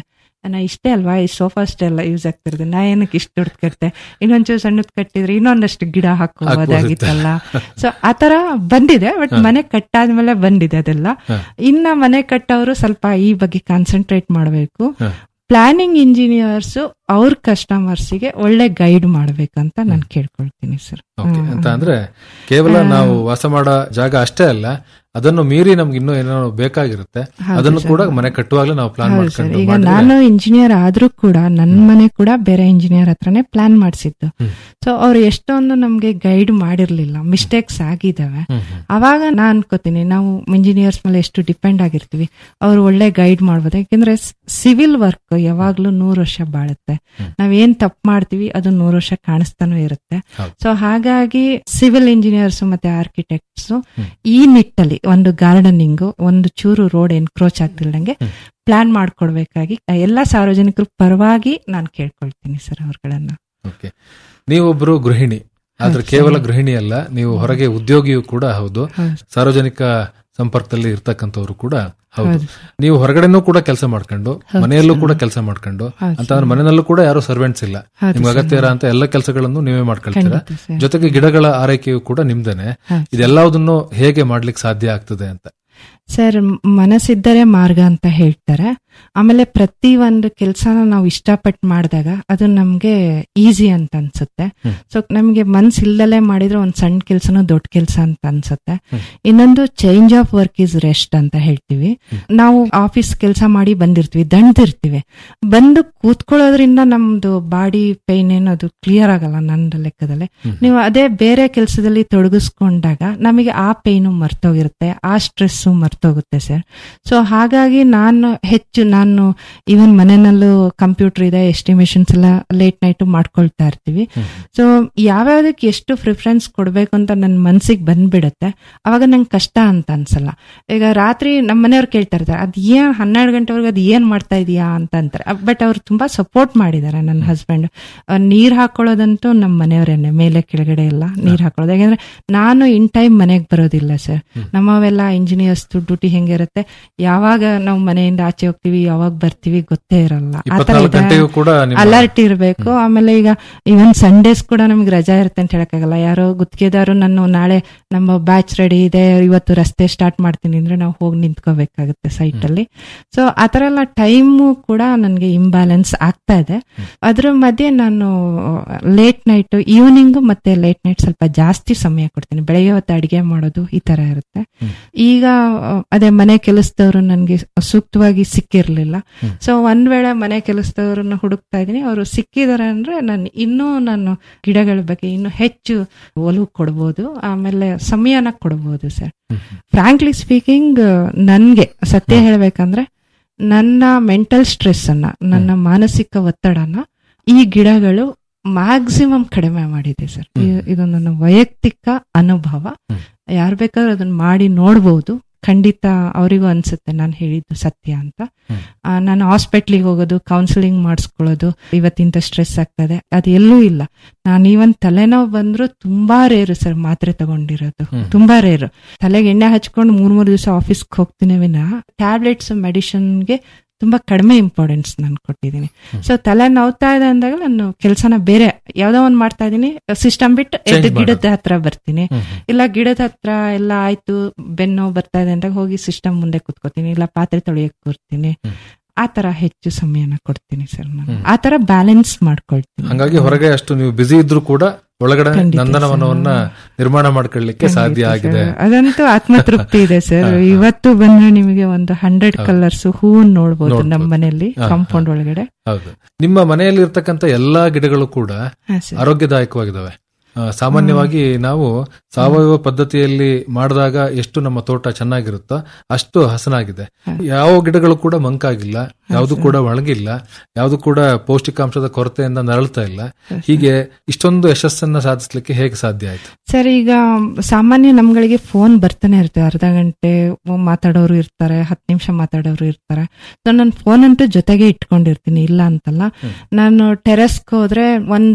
ನಾ ಇಷ್ಟೇ ಅಲ್ವಾ ಈ ಸೋಫಾ ಅಷ್ಟೇ ಅಲ್ಲ ಯೂಸ್ ಆಗ್ತಿರೋದು ನಾ ಏನಕ್ಕೆ ಇಷ್ಟು ದೊಡ್ಡ ಕಟ್ತೆ ಇನ್ನೊಂಚೂರು ಸಣ್ಣದ್ ಕಟ್ಟಿದ್ರೆ ಇನ್ನೊಂದಷ್ಟು ಗಿಡ ಹಾಕೋಬೋದಾಗಿತ್ತಲ್ಲ ಸೊ ಆತರ ಬಂದಿದೆ ಬಟ್ ಮನೆ ಕಟ್ಟಾದ್ಮೇಲೆ ಬಂದಿದೆ ಅದೆಲ್ಲ ಇನ್ನ ಮನೆ ಕಟ್ಟೋರು ಸ್ವಲ್ಪ ಈ ಬಗ್ಗೆ ಕಾನ್ಸಂಟ್ರೇಟ್ ಮಾಡಬೇಕು ಹ. ಪ್ಲಾನಿಂಗ್ ಇಂಜಿನಿಯರ್ಸ್ ಅವ್ರ ಕಸ್ಟಮರ್ಸಿಗೆ ಒಳ್ಳೆ ಗೈಡ್ ಮಾಡ್ಬೇಕಂತ ನಾನು ಕೇಳ್ಕೊಳ್ತೀನಿ ಸರ್ ಓಕೆ ಅಂತ ಅಂದ್ರೆ ಕೇವಲ ನಾವು ವಾಸ ಮಾಡೋ ಜಾಗ ಅಷ್ಟೇ ಅಲ್ಲ ಅದನ್ನು ಮೀರಿ ನಮ್ಗೆ ಇನ್ನೂ ಏನೋ ಬೇಕಾಗಿರುತ್ತೆ ಅದನ್ನು ಕೂಡ ಮನೆ ಕಟ್ಟುವಾಗಲೇ ನಾವು ಪ್ಲಾನ್ ಹೌದು ಸರ್ ಮಾಡ್ಕೊಂಡು ಈಗ ಮಾಡಿದ್ರೆ- ನಾನು ಇಂಜಿನಿಯರ್ ಆದ್ರೂ ಕೂಡ ನನ್ನ ಮನೆ ಕೂಡ ಬೇರೆ ಇಂಜಿನಿಯರ್ ಹತ್ರನೇ ಪ್ಲಾನ್ ಮಾಡಿಸಿದ್ದು ಸೊ ಅವ್ರು ಎಷ್ಟೊಂದು ನಮ್ಗೆ ಗೈಡ್ ಮಾಡಿರ್ಲಿಲ್ಲ ಮಿಸ್ಟೇಕ್ಸ್ ಆಗಿದಾವೆ ಹ್ಮ್, ಹ್ಮ್. ಅವಾಗ ನಾ ಅನ್ಕೋತೀನಿ ನಾವು ಇಂಜಿನಿಯರ್ಸ್ ಮೇಲೆ ಎಷ್ಟು ಡಿಪೆಂಡ್ ಆಗಿರ್ತೀವಿ ಅವ್ರು ಒಳ್ಳೆ ಗೈಡ್ ಮಾಡ್ಬೋದು ಯಾಕೆಂದ್ರೆ ಸಿವಿಲ್ ವರ್ಕ್ ಯಾವಾಗ್ಲೂ ನೂರು ವರ್ಷ ಬಾಳುತ್ತೆ ನಾವೇನ್ ತಪ್ಪು ಮಾಡ್ತೀವಿ ಅದು ನೂರು ವರ್ಷ ಕಾಣಿಸ್ತಾನೂ ಇರುತ್ತೆ ಹೌದು. ಸೊ ಹಾಗಾಗಿ ಸಿವಿಲ್ ಇಂಜಿನಿಯರ್ಸ್ ಮತ್ತೆ ಆರ್ಕಿಟೆಕ್ಟ್ಸ್ ಈ ನಿಟ್ಟಲ್ಲಿ ಒಂದು ಗಾರ್ಡನಿಂಗ್ ಒಂದು ಚೂರು ರೋಡ್ ಎನ್ಕ್ರೋಚ್ ಆಗ್ತಿಲ್ದಂಗೆ ಪ್ಲಾನ್ ಮಾಡ್ಕೊಡ್ಬೇಕಾಗಿ ಎಲ್ಲಾ ಸಾರ್ವಜನಿಕರ ಪರವಾಗಿ ನಾನು ಕೇಳ್ಕೊಳ್ತೀನಿ ಸರ್ ಅವ್ರಗಳನ್ನ ಓಕೆ ನೀವೊಬ್ರು ಗೃಹಿಣಿ ಆದ್ರೆ ಕೇವಲ ಗೃಹಿಣಿ ಅಲ್ಲ ನೀವು ಹೊರಗೆ ಉದ್ಯೋಗಿಯೂ ಕೂಡ ಹೌದು ಹೌದು. ಸಾರ್ವಜನಿಕ ಸಂಪರ್ಕದಲ್ಲಿ ಇರ್ತಕ್ಕಂಥವ್ರು ಕೂಡ ಹೌದು ನೀವು ಹೊರಗಡೆನೂ ಕೂಡ ಕೆಲಸ ಮಾಡ್ಕೊಂಡು ಮನೆಯಲ್ಲೂ ಕೂಡ ಕೆಲಸ ಮಾಡ್ಕೊಂಡು ಅಂತಂದ್ರೆ ಮನೆಯಲ್ಲೂ ಕೂಡ ಯಾರು ಸರ್ವೆಂಟ್ಸ್ ಇಲ್ಲ ಹೌದು ನಿಮ್ಗೆ ಅಗತ್ಯ ಇರೋ ಅಂತ ಎಲ್ಲ ಕೆಲಸಗಳನ್ನು ನೀವೇ ಮಾಡ್ಕೊಳ್ತೀರಾ ಖಂಡಿತ ಸರ್. ಜೊತೆಗೆ ಗಿಡಗಳ ಆರೈಕೆಯು ಕೂಡ ನಿಮ್ದೇನೆ ಹೌದು. ಇದೆಲ್ಲದನ್ನು ಹೇಗೆ ಮಾಡ್ಲಿಕ್ಕೆ ಸಾಧ್ಯ ಆಗ್ತದೆ ಅಂತ ಸರ್ ಮನಸ್ಸಿದ್ದರೆ ಮಾರ್ಗ ಅಂತ ಹೇಳ್ತಾರೆ ಆಮೇಲೆ ಪ್ರತಿ ಒಂದು ಕೆಲಸನ ನಾವು ಇಷ್ಟಪಟ್ಟು ಮಾಡಿದಾಗ ಅದು ನಮ್ಗೆ ಈಸಿ ಅಂತ ಅನ್ಸುತ್ತೆ ಸೊ ನಮ್ಗೆ ಮನ್ಸ್ ಇಲ್ದಲೆ ಮಾಡಿದ್ರೆ ಒಂದ್ ಸಣ್ಣ ಕೆಲ್ಸನೂ ದೊಡ್ಡ ಕೆಲಸ ಅಂತ ಅನ್ಸುತ್ತೆ ಇನ್ನೊಂದು change of work is rest ಅಂತ ಹೇಳ್ತೀವಿ ನಾವು ಆಫೀಸ್ ಕೆಲಸ ಮಾಡಿ ಬಂದಿರ್ತೀವಿ ದಂಡಿರ್ತೀವಿ ಬಂದು ಕೂತ್ಕೊಳ್ಳೋದ್ರಿಂದ ನಮ್ದು ಬಾಡಿ ಪೈನ್ ಏನು ಅದು ಕ್ಲಿಯರ್ ಆಗಲ್ಲ ನನ್ನ ಲೆಕ್ಕದಲ್ಲಿ ನೀವು ಅದೇ ಬೇರೆ ಕೆಲಸದಲ್ಲಿ ತೊಡಗಿಸ್ಕೊಂಡಾಗ ನಮಗೆ ಆ ಪೇನು ಮರ್ತೋಗಿರುತ್ತೆ ಆ ಸ್ಟ್ರೆಸ್ಸು ಮರ್ತೋಗುತ್ತೆ ಸರ್ ಸೊ ಹಾಗಾಗಿ ನಾನು ಹೆಚ್ಚು ನಾನು ಈವನ್ ಮನೆಯಲ್ಲೂ ಕಂಪ್ಯೂಟರ್ ಇದೆ ಎಸ್ಟಿಮೇಷನ್ಸ್ ಎಲ್ಲ ಲೇಟ್ ನೈಟ್ ಮಾಡ್ಕೊಳ್ತಾ ಇರ್ತೀವಿ ಸೊ ಯಾವ್ಯಾವ್ದಕ್ಕೆ ಎಷ್ಟು ಪ್ರಿಫರೆನ್ಸ್ ಕೊಡ್ಬೇಕು ಅಂತ ನನ್ನ ಮನ್ಸಿಗೆ ಬಂದ್ಬಿಡುತ್ತೆ ಅವಾಗ ನಂಗೆ ಕಷ್ಟ ಅಂತ ಅನ್ಸಲ್ಲ ಈಗ ರಾತ್ರಿ ನಮ್ಮ ಮನೆಯವ್ರು ಕೇಳ್ತಾ ಇರ್ತಾರೆ ಅದ್ ಏನ್ ಹನ್ನೆರಡು ಗಂಟೆವರೆಗೆ ಅದ್ ಏನ್ ಮಾಡ್ತಾ ಇದೀಯಾ ಅಂತ ಅಂತಾರೆ ಬಟ್ ಅವ್ರು ತುಂಬಾ ಸಪೋರ್ಟ್ ಮಾಡಿದ್ದಾರೆ ನನ್ನ ಹಸ್ಬೆಂಡ್ ನೀರ್ ಹಾಕೊಳ್ಳೋದಂತೂ ನಮ್ಮ ಮನೆಯವರೇನೆ ಮೇಲೆ ಕೆಳಗಡೆ ಎಲ್ಲ ನೀರ್ ಹಾಕೊಳ್ಳೋದು ಯಾಕಂದ್ರೆ ನಾನು ಇನ್ ಟೈಮ್ ಮನೆಗೆ ಬರೋದಿಲ್ಲ ಸರ್ ನಮ್ಮವೆಲ್ಲ ಇಂಜಿನಿಯರ್ಸ್ ಡ್ಯೂಟಿ ಹೆಂಗಿರುತ್ತೆ ಯಾವಾಗ ನಾವು ಮನೆಯಿಂದ ಆಚೆ ಹೋಗ್ತೀವಿ ಯಾವಾಗ ಬರ್ತೀವಿ ಗೊತ್ತೇ ಇರಲ್ಲ ಆ ತರ ಇಪ್ಪತ್ನಾಲ್ಕು ಗಂಟೆಯೂ ಕೂಡ ನಿಮ್ಮ- ಅಲರ್ಟ್ ಇರಬೇಕು ಆಮೇಲೆ ಈಗ ಇವನ್ ಸಂಡೇಸ್ ಕೂಡ ನಮ್ಗೆ ರಜಾ ಇರುತ್ತೆ ಅಂತ ಹೇಳಕ್ಕಾಗಲ್ಲ ಯಾರೋ ಗುತ್ತಿಗೆದಾರು ನಾನು ನಾಳೆ ನಮ್ಮ ಬ್ಯಾಚ್ ರೆಡಿ ಇದೆ ಇವತ್ತು ರಸ್ತೆ ಸ್ಟಾರ್ಟ್ ಮಾಡ್ತೀನಿ ಅಂದ್ರೆ ನಾವು ಹೋಗಿ ನಿಂತ್ಕೋಬೇಕಾಗುತ್ತೆ ಸೈಟ್ ಅಲ್ಲಿ ಸೊ ಆತರ ಎಲ್ಲ ಟೈಮು ಕೂಡ ನನಗೆ ಇಂಬ್ಯಾಲೆನ್ಸ್ ಆಗ್ತಾ ಇದೆ ಅದ್ರ ಮಧ್ಯೆ ನಾನು ಲೇಟ್ ನೈಟ್ ಈವ್ನಿಂಗ್ ಮತ್ತೆ ಲೇಟ್ ನೈಟ್ ಸ್ವಲ್ಪ ಜಾಸ್ತಿ ಸಮಯ ಕೊಡ್ತೀನಿ ಬೆಳಗ್ಗೆ ಹೊತ್ತು ಅಡಿಗೆ ಮಾಡೋದು ಈ ತರ ಇರುತ್ತೆ ಈಗ ಆ, ಅದೇ ಮನೆ ಕೆಲಸದವರು ನನಗೆ ಸೂಕ್ತವಾಗಿ ಸಿಕ್ಕಿರ್ಲಿಲ್ಲ ಸೊ ಒಂದ್ ವೇಳೆ ಮನೆ ಕೆಲಸದವರನ್ನ ಹುಡುಕ್ತಾ ಇದೀನಿ ಅವರು ಸಿಕ್ಕಿದಾರೆ ಅಂದ್ರೆ ನಾನು ಇನ್ನೂ ನಾನು ಗಿಡಗಳ ಬಗ್ಗೆ ಇನ್ನೂ ಹೆಚ್ಚು ಒಲವು ಕೊಡ್ಬೋದು ಆಮೇಲೆ ಸಮಯನ ಕೊಡ್ಬೋದು ಸರ್ ಫ್ರಾಂಕ್ಲಿ ಸ್ಪೀಕಿಂಗ್ ನನ್ಗೆ ಸತ್ಯ ಹೇಳ್ಬೇಕಂದ್ರೆ ನನ್ನ ಮೆಂಟಲ್ ಸ್ಟ್ರೆಸ್ ಅನ್ನ ನನ್ನ ಮಾನಸಿಕ ಒತ್ತಡನ ಈ ಗಿಡಗಳು ಮ್ಯಾಕ್ಸಿಮಮ್ ಕಡಿಮೆ ಮಾಡಿದೆ ಸರ್ ಇದು ನನ್ನ ವೈಯಕ್ತಿಕ ಅನುಭವ ಯಾರು ಬೇಕಾದ್ರೂ ಅದನ್ನ ಮಾಡಿ ನೋಡ್ಬೋದು ಖಂಡಿತ ಅವರಿಗೂ ಅನ್ಸುತ್ತೆ ನಾನು ಹೇಳಿದ್ದು ಸತ್ಯ ಅಂತ ಆ, ನಾನು ಹಾಸ್ಪಿಟ್ಲಿಗೆ ಹೋಗೋದು ಕೌನ್ಸಿಲಿಂಗ್ ಮಾಡಿಸ್ಕೊಳ್ಳೋದು ಇವತ್ತಿಂತ ಸ್ಟ್ರೆಸ್ ಆಗ್ತದೆ ಅದು ಎಲ್ಲೂ ಇಲ್ಲ ನಾನು ಇವನ್ ತಲೆನೋವು ಬಂದ್ರು ತುಂಬಾ ರೇರು ಸರ್ ಮಾತ್ರೆ ತಗೊಂಡಿರೋದು ತುಂಬಾ ರೇರು ತಲೆಗೆ ಎಣ್ಣೆ ಹಚ್ಕೊಂಡು ಮೂರ್ ಮೂರ್ ದಿವಸ ಆಫೀಸ್ಗೆ ಹೋಗ್ತೀನಿ ವಿನ ಟ್ಯಾಬ್ಲೆಟ್ಸ್ ಮೆಡಿಸಿನ್ಗೆ ತುಂಬಾ ಕಡಿಮೆ ಇಂಪಾರ್ಟೆನ್ಸ್ ನಾನು ಕೊಟ್ಟಿದ್ದೀನಿ ಸೊ ತಲೆ ನೋವ್ತಾ ಇದೆ ಅಂದಾಗ ನಾನು ಕೆಲಸನ ಬೇರೆ ಯಾವ್ದೋ ಒಂದ್ ಮಾಡ್ತಾ ಇದೀನಿ ಸಿಸ್ಟಮ್ ಬಿಟ್ಟು ಎದ್ದು ಗಿಡದ ಹತ್ರ ಬರ್ತೀನಿ ಇಲ್ಲ ಗಿಡದ ಹತ್ರ ಎಲ್ಲ ಆಯ್ತು ಬೆನ್ನು ಬರ್ತಾ ಇದೆ ಅಂದಾಗ ಹೋಗಿ ಸಿಸ್ಟಮ್ ಮುಂದೆ ಕುತ್ಕೋತೀನಿ ಇಲ್ಲ ಪಾತ್ರೆ ತೊಳೆಯಕ್ ಕೂರ್ತೀನಿ ಆ ತರ ಹೆಚ್ಚು ಸಮಯನ ಕೊಡ್ತೀನಿ ಸರ್ ನಾನು ಆ ತರ ಬ್ಯಾಲೆನ್ಸ್ ಮಾಡ್ಕೊಳ್ತೀನಿ ಹಂಗಾಗಿ ಹೊರಗೆ ಅಷ್ಟು ನೀವು ಬಿಸಿ ಇದ್ರೂ ಕೂಡ ಒಳಗಡೆ ಖಂಡಿತ ನಂದನವನವನ್ನ ನಿರ್ಮಾಣ ಮಾಡ್ಕೊಳ್ಳಿಕ್ಕೆ ಸಾಧ್ಯ ಆಗಿದೆ ಅದಂತೂ ಆತ್ಮತೃಪ್ತಿ ಇದೆ ಸರ್ ಇವತ್ತು ಬಂದ್ರೆ ನಿಮಗೆ ಒಂದು ಹಂಡ್ರೆಡ್ ಕಲರ್ಸ್ ಹೂವನ್ ನೋಡ್ಬೋದು ನಮ್ಮ ಮನೆಯಲ್ಲಿ ಕಾಂಪೌಂಡ್ ಒಳಗಡೆ ಹೌದು ನಿಮ್ಮ ಮನೆಯಲ್ಲಿ ಇರ್ತಕ್ಕಂಥ ಎಲ್ಲಾ ಗಿಡಗಳು ಕೂಡ ಹಾ ಸರ್ ಆರೋಗ್ಯದಾಯಕವಾಗಿದ್ದಾವೆ ಆ, ಸಾಮಾನ್ಯವಾಗಿ ನಾವು ಸಾವಯವ ಪದ್ಧತಿಯಲ್ಲಿ ಮಾಡಿದಾಗ ಎಷ್ಟು ನಮ್ಮ ತೋಟ ಚೆನ್ನಾಗಿರುತ್ತೋ ಅಷ್ಟು ಹಸನಾಗಿದೆ ಯಾವ ಗಿಡಗಳು ಕೂಡ ಮಂಕಾಗಿಲ್ಲ ಯಾವುದು ಕೂಡ ಒಣಗಿಲ್ಲ ಯಾವುದು ಕೂಡ ಪೌಷ್ಟಿಕಾಂಶದ ಕೊರತೆಯಿಂದ ನರಳ್ತಾ ಇಲ್ಲ ಹೀಗೆ ಇಷ್ಟೊಂದು ಯಶಸ್ಸನ್ನ ಸಾಧಿಸ್ಲಿಕ್ಕೆ ಹೇಗೆ ಸಾಧ್ಯ ಆಯ್ತು ಸರ್ ಈಗ ಸಾಮಾನ್ಯ ನಮ್ಗಳಿಗೆ ಫೋನ್ ಬರ್ತಾನೆ ಇರ್ತದೆ ಅರ್ಧ ಗಂಟೆ ಮಾತಾಡೋರು ಇರ್ತಾರೆ ಹತ್ತು ನಿಮಿಷ ಮಾತಾಡೋರು ಇರ್ತಾರೆ ಸೊ ನಾನು ಫೋನ್ ಅಂತೂ ಜೊತೆಗೆ ಇಟ್ಕೊಂಡಿರ್ತೀನಿ ಇಲ್ಲ ಅಂತಲ್ಲ ನಾನು ಟೆರೆಸ್ಗೆ ಹೋದ್ರೆ ಒಂದು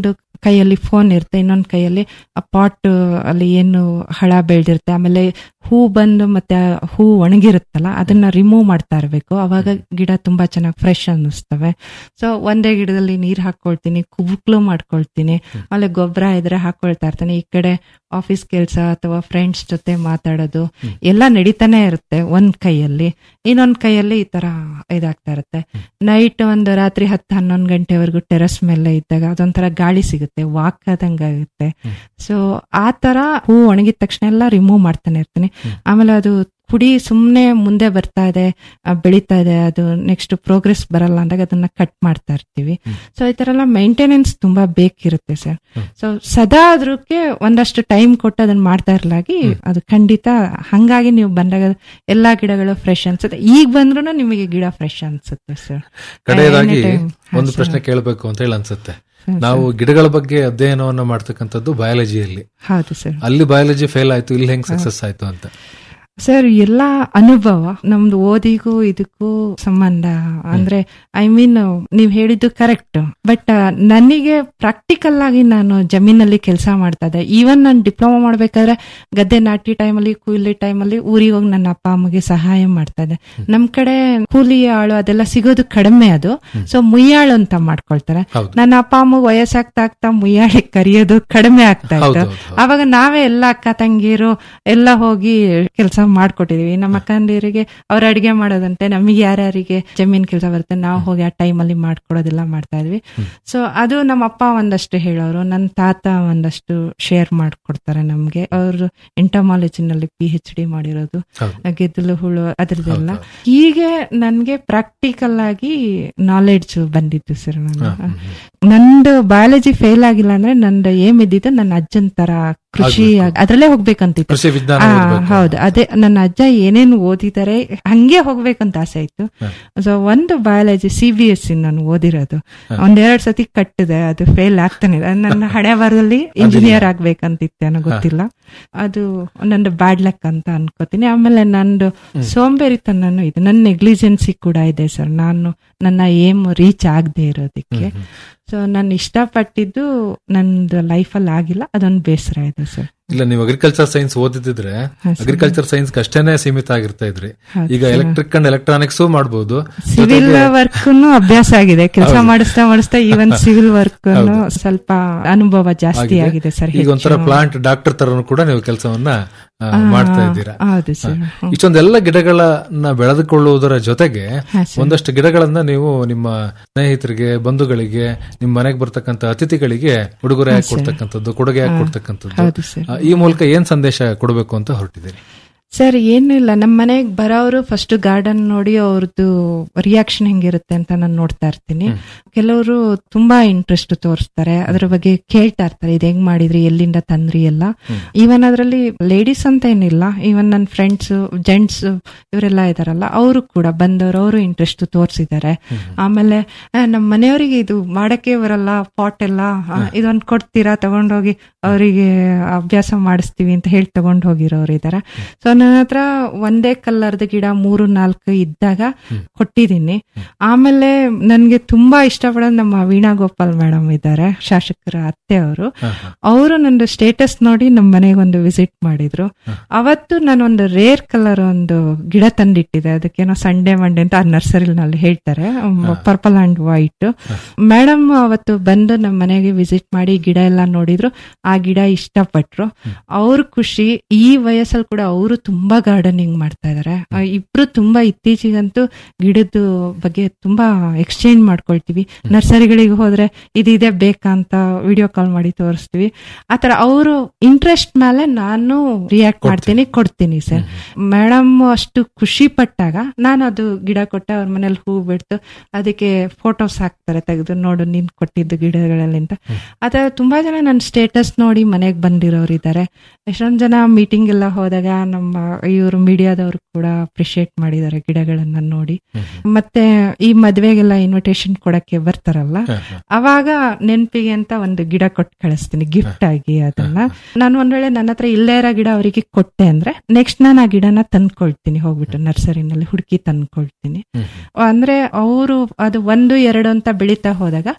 ಕೈಯಲ್ಲಿ ಫೋನ್ ಇರುತ್ತೆ ಇನ್ನೊಂದ್ ಕೈಯಲ್ಲಿ ಆ ಪಾಟ್ ಅಲ್ಲಿ ಏನು ಹಳ ಬೆಳೆದಿರುತ್ತೆ ಆಮೇಲೆ ಹೂ ಬಂದು ಮತ್ತೆ ಆ ಹೂ ಒಣಗಿರುತ್ತಲ್ಲ ಅದನ್ನ ರಿಮೂವ್ ಮಾಡ್ತಾ ಇರಬೇಕು ಅವಾಗ ಗಿಡ ತುಂಬಾ ಚೆನ್ನಾಗಿ ಫ್ರೆಶ್ ಅನ್ನಿಸ್ತವೆ ಸೊ ಒಂದೇ ಗಿಡದಲ್ಲಿ ನೀರ್ ಹಾಕೊಳ್ತೀನಿ ಕುಬುಕ್ಲು ಮಾಡ್ಕೊಳ್ತೀನಿ ಆಮೇಲೆ ಗೊಬ್ಬರ ಇದ್ರೆ ಹಾಕೊಳ್ತಾ ಇರ್ತೀನಿ ಈ ಕಡೆ ಆಫೀಸ್ ಕೆಲಸ ಅಥವಾ ಫ್ರೆಂಡ್ಸ್ ಜೊತೆ ಮಾತಾಡೋದು ಎಲ್ಲ ನಡೀತಾನೆ ಇರುತ್ತೆ ಒಂದ್ ಕೈಯಲ್ಲಿ ಇನ್ನೊಂದ್ ಕೈಯಲ್ಲಿ ಈ ತರ ಇದಾಗ್ತಾ ಇರುತ್ತೆ ನೈಟ್ ಒಂದು ರಾತ್ರಿ ಹತ್ತು ಹನ್ನೊಂದು ಗಂಟೆವರೆಗೂ ಟೆರಸ್ ಮೇಲೆ ಇದ್ದಾಗ ಅದೊಂಥರ ಗಾಳಿ ಸಿಗುತ್ತೆ ವಾಕ್ ಆದಂಗಾಗುತ್ತೆ ಸೊ ಆ ತರ ಹೂ ಒಣಗಿದ ತಕ್ಷಣ ಎಲ್ಲ ರಿಮೂವ್ ಮಾಡ್ತಾನೆ ಇರ್ತೀನಿ ಆಮೇಲೆ ಅದು ಪುಡಿ ಸುಮ್ನೆ ಮುಂದೆ ಬರ್ತಾ ಇದೆ ಆ, ಬೆಳೀತಾ ಇದೆ ಅದು ನೆಕ್ಸ್ಟ್ ಪ್ರೋಗ್ರೆಸ್ ಬರಲ್ಲ ಅಂದಾಗ ಅದನ್ನ ಕಟ್ ಮಾಡ್ತಾ ಇರ್ತೀವಿ ಸೊ ಈ ತರ ಎಲ್ಲ ಮೇಂಟೆನೆನ್ಸ್ ತುಂಬಾ ಬೇಕಿರುತ್ತೆ ಸರ್ ಸೊ ಸದಾ ಅದ್ರಕ್ಕೆ ಒಂದಷ್ಟು ಟೈಮ್ ಕೊಟ್ಟು ಅದನ್ನ ಮಾಡ್ತಾ ಇರ್ಲಾಗಿ ಅದು ಖಂಡಿತ ಹಂಗಾಗಿ ನೀವು ಬಂದಾಗ ಎಲ್ಲಾ ಗಿಡಗಳು ಫ್ರೆಶ್ ಅನ್ಸುತ್ತೆ ಈಗ ಬಂದ್ರು ನಿಮಗೆ ಗಿಡ ಫ್ರೆಶ್ ಅನ್ಸುತ್ತೆ ಸರ್ ಕಡೆಯದಾಗಿ Anytime. ಹಾ, ಒಂದು sir. ಪ್ರಶ್ನೆ ಕೇಳಬೇಕು ಅಂತ ಹೇಳಿ ಅನ್ಸುತ್ತೆ ನಾವು ಗಿಡಗಳ ಬಗ್ಗೆ ಅಧ್ಯಯನವನ್ನ ಮಾಡ್ತಕ್ಕಂಥದ್ದು ಬಯಾಲಜಿಯಲ್ಲಿ ಹೌದು ಸರ್ ಅಲ್ಲಿ ಬಯಾಲಜಿ ಫೇಲ್ ಆಯ್ತು ಇಲ್ಲಿ ಹೆಂಗ್ ಸಕ್ಸಸ್ ಆಯ್ತು ಅಂತ ಸರ್ ಎಲ್ಲ ಅನುಭವ ನಮ್ದು ಓದಿಗೂ ಇದಕ್ಕೂ ಸಂಬಂಧ ಅಂದ್ರೆ ಐ ಮೀನ್ ನೀವ್ ಹೇಳಿದ್ದು ಕರೆಕ್ಟ್ ಬಟ್ ನನಗೆ ಪ್ರಾಕ್ಟಿಕಲ್ ಆಗಿ ನಾನು ಜಮೀನಲ್ಲಿ ಕೆಲಸ ಮಾಡ್ತಾ ಇದ್ದೆ ಈವನ್ ನಾನು ಡಿಪ್ಲೊಮಾ ಮಾಡ್ಬೇಕಾದ್ರೆ ಗದ್ದೆ ನಾಟಿ ಟೈಮಲ್ಲಿ ಕೂಲಿ ಟೈಮಲ್ಲಿ ಊರಿಗೆ ಹೋಗಿ ನನ್ನ ಅಪ್ಪ ಅಮ್ಮಗೆ ಸಹಾಯ ಮಾಡ್ತಾ ಇದ್ದೆ ನಮ್ ಕಡೆ ಕೂಲಿ ಆಳು ಅದೆಲ್ಲ ಸಿಗೋದು ಕಡಿಮೆ ಅದು ಸೊ ಮುಯ್ಯಾಳು ಅಂತ ಮಾಡ್ಕೊಳ್ತಾರೆ ಹೌದು. ನನ್ನ ಅಪ್ಪ ಅಮ್ಮ ವಯಸ್ಸಾಗ್ತಾ ಆಗ್ತಾ ಮುಯ್ಯಾಳಿ ಕರಿಯೋದು ಕಡಿಮೆ ಆಗ್ತಾ ಹೌದು, ಇತ್ತು ಹೌದು, ಹೌದು. ಅವಾಗ ನಾವೇ ಎಲ್ಲ ಅಕ್ಕ ತಂಗಿರು ಎಲ್ಲ ಹೋಗಿ ಕೆಲಸ ಮಾಡ್ಕೊಟ್ಟಿದೀವಿ ನಮ್ಮ ಅಕ್ಕಂದಿರಿಗೆ ಅವ್ರ ಅಡಿಗೆ ಮಾಡೋದಂತೆ ನಮಗೆ ಯಾರ್ಯಾರಿಗೆ ಜಮೀನ್ ಕೆಲಸ ಬರುತ್ತೆ ನಾವು ಹೋಗಿ ಆ ಟೈಮಲ್ಲಿ ಮಾಡ್ಕೊಡೋದೆಲ್ಲ ಮಾಡ್ತಾ ಇದ್ವಿ ಸೊ ಅದು ನಮ್ಮ ಅಪ್ಪ ಒಂದಷ್ಟು ಹೇಳೋರು ನನ್ನ ತಾತ ಒಂದಷ್ಟು ಶೇರ್ ಮಾಡ್ಕೊಡ್ತಾರೆ ನಮ್ಗೆ ಅವರು ಎಂಟಮಾಲಜಿನಲ್ಲಿ ಪಿ ಎಚ್ ಡಿ ಮಾಡಿರೋದು ಹೌದು. ಗೆದ್ದಲು ಹುಳು ಅದ್ರದ್ದೆಲ್ಲ ಹೌದು, ಹೀಗೆ ನನ್ಗೆ ಪ್ರಾಕ್ಟಿಕಲ್ ಆಗಿ ನಾಲೆಡ್ಜ್ ಬಂದಿತ್ತು ಸರ್ ನಾನು ಹಾ, ಹ್ಮ್, ನಂದು ಬಯಾಲಜಿ ಫೇಲ್ ಆಗಿಲ್ಲ ಅಂದ್ರೆ ನಂದು ಏಮ್ ಇದ್ದಿದ್ದು ನನ್ನ ಅಜ್ಜನ್ ತರ ಕೃಷಿ ಆಗ್ಬೇಕು. ಅದ್ರಲ್ಲೇ ಹೋಗ್ಬೇಕಂತಿತ್ತು ಕೃಷಿ ವಿಜ್ಞಾನ ಆ, ಓದ್ಬೇಕು. ಹೌದು ಅದೇ ನನ್ನ ಅಜ್ಜ ಏನೇನು ಓದಿದ್ದಾರೆ ಹಂಗೆ ಹೋಗ್ಬೇಕಂತ ಆಸೆ ಇತ್ತು ಹ. ಸೊ ಒಂದು biology C B S C ನಾನು ಓದಿರೋದು ಒಂದೆರಡು ಸತಿ ಕಟ್ಟಿದೆ ಅದು ಫೇಲ್ ಆಗ್ತಾನೆ ಇದೆ. ನನ್ನ ಹಣೆ ಬರದಲ್ಲಿ ಇಂಜಿನಿಯರ್ ಆಗ್ಬೇಕಂತಿತ್ತೆ ಅನ್ನೋ ಗೊತ್ತಿಲ್ಲ ಅದು ನಂದು ಬ್ಯಾಡ್ ಲಕ್ ಅಂತ ಅನ್ಕೋತೀನಿ ಆಮೇಲೆ ನಂದು ಸೋಂಬೇರಿತನೂ ಇದೆ ನನ್ನ ನೆಗ್ಲಿಜೆನ್ಸಿ ಕೂಡ ಇದೆ ಸರ್ ನಾನು ನನ್ನ ಏಮ್ ರೀಚ್ ಆಗದೆ ಇರೋದಕ್ಕೆ ಸೊ ನಾನು ಇಷ್ಟಪಟ್ಟಿದ್ದು ನಂದು ಲೈಫಲ್ಲಿ ಆಗಿಲ್ಲ ಅದೊಂದು ಬೇಸರ ಇದೆ ಸರ್ ಇಲ್ಲ ನೀವು ಅಗ್ರಿಕಲ್ಚರ್ ಸೈನ್ಸ್ ಓದಿದ್ರೆ ಹಾ, ಸರ್. ಅಗ್ರಿಕಲ್ಚರ್ ಸೈನ್ಸ್ ಅಷ್ಟೇನೆ ಸೀಮಿತ ಆಗಿರ್ತಾ ಇದ್ರಿ ಹೌದು, ಈಗ ಸರ್. ಎಲೆಕ್ಟ್ರಿಕ್ ಅಂಡ್ ಎಲೆಕ್ಟ್ರಾನಿಕ್ಸ್ ಮಾಡಬಹುದು ಸಿವಿಲ್ ವರ್ಕ್ ಅಭ್ಯಾಸ ಆಗಿದೆ ಕೆಲಸ ಹೌದು. ಮಾಡಿಸ್ತಾ ಮಾಡಿಸ್ತಾ ಈವನ್ ಸಿವಿಲ್ ವರ್ಕ್ ಹೌದು. ಸ್ವಲ್ಪ ಅನುಭವ ಜಾಸ್ತಿ ಆಗಿದೆ ಸರ್ ಈಗ ಒಂಥರ ಹೆಚ್ಚು. ಪ್ಲಾಂಟ್ ಡಾಕ್ಟರ್ ತರನು ಕೂಡ ನೀವು ಕೆಲಸವನ್ನ ಆ, ಆ, ಮಾಡ್ತಾ ಇದ್ದೀರಾ ಹೌದು ಸರ್ ಹಾ. ಇಷ್ಟೊಂದೆಲ್ಲ ಗಿಡಗಳನ್ನ ಬೆಳೆದುಕೊಳ್ಳುವುದರ ಜೊತೆಗೆ ಹಾ, ಸರ್. ಒಂದಷ್ಟು ಗಿಡಗಳನ್ನ ನೀವು ನಿಮ್ಮ ಸ್ನೇಹಿತರಿಗೆ ಬಂಧುಗಳಿಗೆ ನಿಮ್ಮ ಮನೆಗೆ ಬರ್ತಕ್ಕಂಥ ಅತಿಥಿಗಳಿಗೆ ಉಡುಗೊರೆ ಹಾಕಿ ಕೊಡ್ತಕ್ಕಂಥದ್ದು ಕೊಡುಗೆ ಹಾಕಿ ಕೊಡ್ತಕ್ಕಂಥದ್ದು ಹೌದು ಸರ್ ಆ, ಈ ಮೂಲಕ ಏನ್ ಸಂದೇಶ ಕೊಡಬೇಕು ಅಂತ ಹೊರಟಿದ್ದೀರಿ ಸರ್ ಏನು ಇಲ್ಲ ನಮ್ಮ ಮನೆಗೆ ಬರೋರು ಫಸ್ಟ್ ಗಾರ್ಡನ್ ನೋಡಿ ಅವ್ರದ್ದು ರಿಯಾಕ್ಷನ್ ಹೆಂಗಿರುತ್ತೆ ಅಂತ ನಾನು ನೋಡ್ತಾ ಇರ್ತೀನಿ ಕೆಲವರು ತುಂಬಾ ಇಂಟ್ರೆಸ್ಟ್ ತೋರಿಸ್ತಾರೆ ಅದ್ರ ಬಗ್ಗೆ ಕೇಳ್ತಾ ಇರ್ತಾರೆ ಇದು ಹೆಂಗ್ ಮಾಡಿದ್ರಿ ಎಲ್ಲಿಂದ ತಂದ್ರಿ ಎಲ್ಲ ಈವನ್ ಅದರಲ್ಲಿ ಲೇಡೀಸ್ ಅಂತ ಏನಿಲ್ಲ ಈವನ್ ನನ್ನ ಫ್ರೆಂಡ್ಸ್ ಜೆಂಟ್ಸ್ ಇವರೆಲ್ಲ ಇದಾರಲ್ಲ ಅವರು ಕೂಡ ಬಂದವರು ಅವರು ಇಂಟ್ರೆಸ್ಟ್ ತೋರಿಸಿದ್ದಾರೆ ಆಮೇಲೆ ಆ, ನಮ್ಮ ಮನೆಯವರಿಗೆ ಇದು ಮಾಡಕ್ಕೆ ಬರಲ್ಲ ಪಾಟ್ ಎಲ್ಲ ಆ, ಇದೊಂದು ಕೊಡ್ತೀರಾ ತಗೊಂಡೋಗಿ ಅವರಿಗೆ ಅಭ್ಯಾಸ ಮಾಡಿಸ್ತೀವಿ ಅಂತ ಹೇಳಿ ತಗೊಂಡು ಹೋಗಿರೋರು ಇದಾರೆ ಸೊ ನನ್ನ ಹತ್ರ ಒಂದೇ ಕಲರ್ದ ಗಿಡ ಮೂರು ನಾಲ್ಕು ಇದ್ದಾಗ ಕೊಟ್ಟಿದ್ದೀನಿ ಆಮೇಲೆ ನನ್ಗೆ ತುಂಬಾ ಇಷ್ಟಪಡೋದು ನಮ್ಮ ವೀಣಾ ಗೋಪಾಲ್ ಮೇಡಮ್ ಇದ್ದಾರೆ ಶಾಸಕರ ಅತ್ತೆ ಅವರು ಅವರು ನಂದು ಸ್ಟೇಟಸ್ ನೋಡಿ ನಮ್ಮ ಮನೆಗೆ ಒಂದು ವಿಸಿಟ್ ಮಾಡಿದ್ರು ಅವತ್ತು ನಾನೊಂದು ರೇರ್ ಕಲರ್ ಒಂದು ಗಿಡ ತಂದಿಟ್ಟಿದೆ ಅದಕ್ಕೇನೋ ಸಂಡೇ ಮಂಡೇ ಅಂತ ಆ ನರ್ಸರಿನಲ್ಲಿ ಹೇಳ್ತಾರೆ ಪರ್ಪಲ್ ಅಂಡ್ ವೈಟ್ ಮೇಡಮ್ ಅವತ್ತು ಬಂದು ನಮ್ಮ ಮನೆಗೆ ವಿಸಿಟ್ ಮಾಡಿ ಗಿಡ ಎಲ್ಲ ನೋಡಿದ್ರು ಆ ಗಿಡ ಇಷ್ಟಪಟ್ರು ಅವ್ರ ಖುಷಿ ಈ ವಯಸ್ಸಲ್ಲಿ ಕೂಡ ಅವರು ತುಂಬಾ ಗಾರ್ಡನಿಂಗ್ ಮಾಡ್ತಾ ಇದಾರೆ ಆ, ಇಬ್ರು ತುಂಬಾ ಇತ್ತೀಚೆಗಂತೂ ಗಿಡದ ಬಗ್ಗೆ ತುಂಬಾ ಎಕ್ಸ್ಚೇಂಜ್ ಮಾಡ್ಕೊಳ್ತೀವಿ ನರ್ಸರಿಗಳಿಗೆ ಹೋದ್ರೆ ಇದಿದೆ ಬೇಕಾ ಅಂತ ವಿಡಿಯೋ ಕಾಲ್ ಮಾಡಿ ತೋರಿಸ್ತೀವಿ ಆತರ ಅವರು ಇಂಟ್ರೆಸ್ಟ್ ಮೇಲೆ ನಾನು ರಿಯಾಕ್ಟ್ ಮಾಡ್ತೀನಿ ಕೊಡ್ತೀನಿ ಸರ್ ಮೇಡಮ್ ಅಷ್ಟು ಖುಷಿ ಪಟ್ಟಾಗ ನಾನು ಅದು ಗಿಡ ಕೊಟ್ಟೆ ಅವ್ರ ಮನೇಲಿ ಹೂ ಬಿಡ್ತು ಅದಕ್ಕೆ ಫೋಟೋಸ್ ಹಾಕ್ತಾರೆ ತೆಗೆದು ನೋಡು ನೀನ್ ಕೊಟ್ಟಿದ್ದು ಗಿಡಗಳಲ್ಲಿ ಅಂತ ಆತರ ತುಂಬಾ ಜನ ನನ್ನ ಸ್ಟೇಟಸ್ ನೋಡಿ ಮನೆಗೆ ಬಂದಿರೋರು ಇದ್ದಾರೆ ಎಷ್ಟೊಂದ್ ಜನ ಮೀಟಿಂಗ್ ಎಲ್ಲ ಹೋದಾಗ ನಮ್ಮ ಇವರು ಮೀಡಿಯಾದವರು ಕೂಡ ಅಪ್ರಿಶಿಯೇಟ್ ಮಾಡಿದ್ದಾರೆ ಗಿಡಗಳನ್ನ ನೋಡಿ ಮತ್ತೆ ಈ ಮದ್ವೆಗೆಲ್ಲ ಇನ್ವಿಟೇಷನ್ ಕೊಡಕ್ಕೆ ಬರ್ತಾರಲ್ಲ ಅವಾಗ ನೆನ್ಪಿಗೆ ಅಂತ ಒಂದು ಗಿಡ ಕೊಟ್ಟು ಕಳಿಸ್ತೀನಿ ಗಿಫ್ಟ್ ಆಗಿ ಅದನ್ನ ನಾನು ಒಂದ್ ವೇಳೆ ನನ್ನ ಹತ್ರ ಇಲ್ಲೇ ಇರೋ ಗಿಡ ಅವರಿಗೆ ಕೊಟ್ಟೆ ಅಂದ್ರೆ ನೆಕ್ಸ್ಟ್ ನಾನು ಆ ಗಿಡನ ತಂದ್ಕೊಳ್ತೀನಿ ಹೋಗ್ಬಿಟ್ಟು ನರ್ಸರಿನಲ್ಲಿ ಹುಡುಕಿ ತಂದ್ಕೊಳ್ತೀನಿ ಅಂದ್ರೆ ಅವರು ಅದು ಒಂದು ಎರಡು ಅಂತ ಬೆಳೀತಾ ಹೋದಾಗ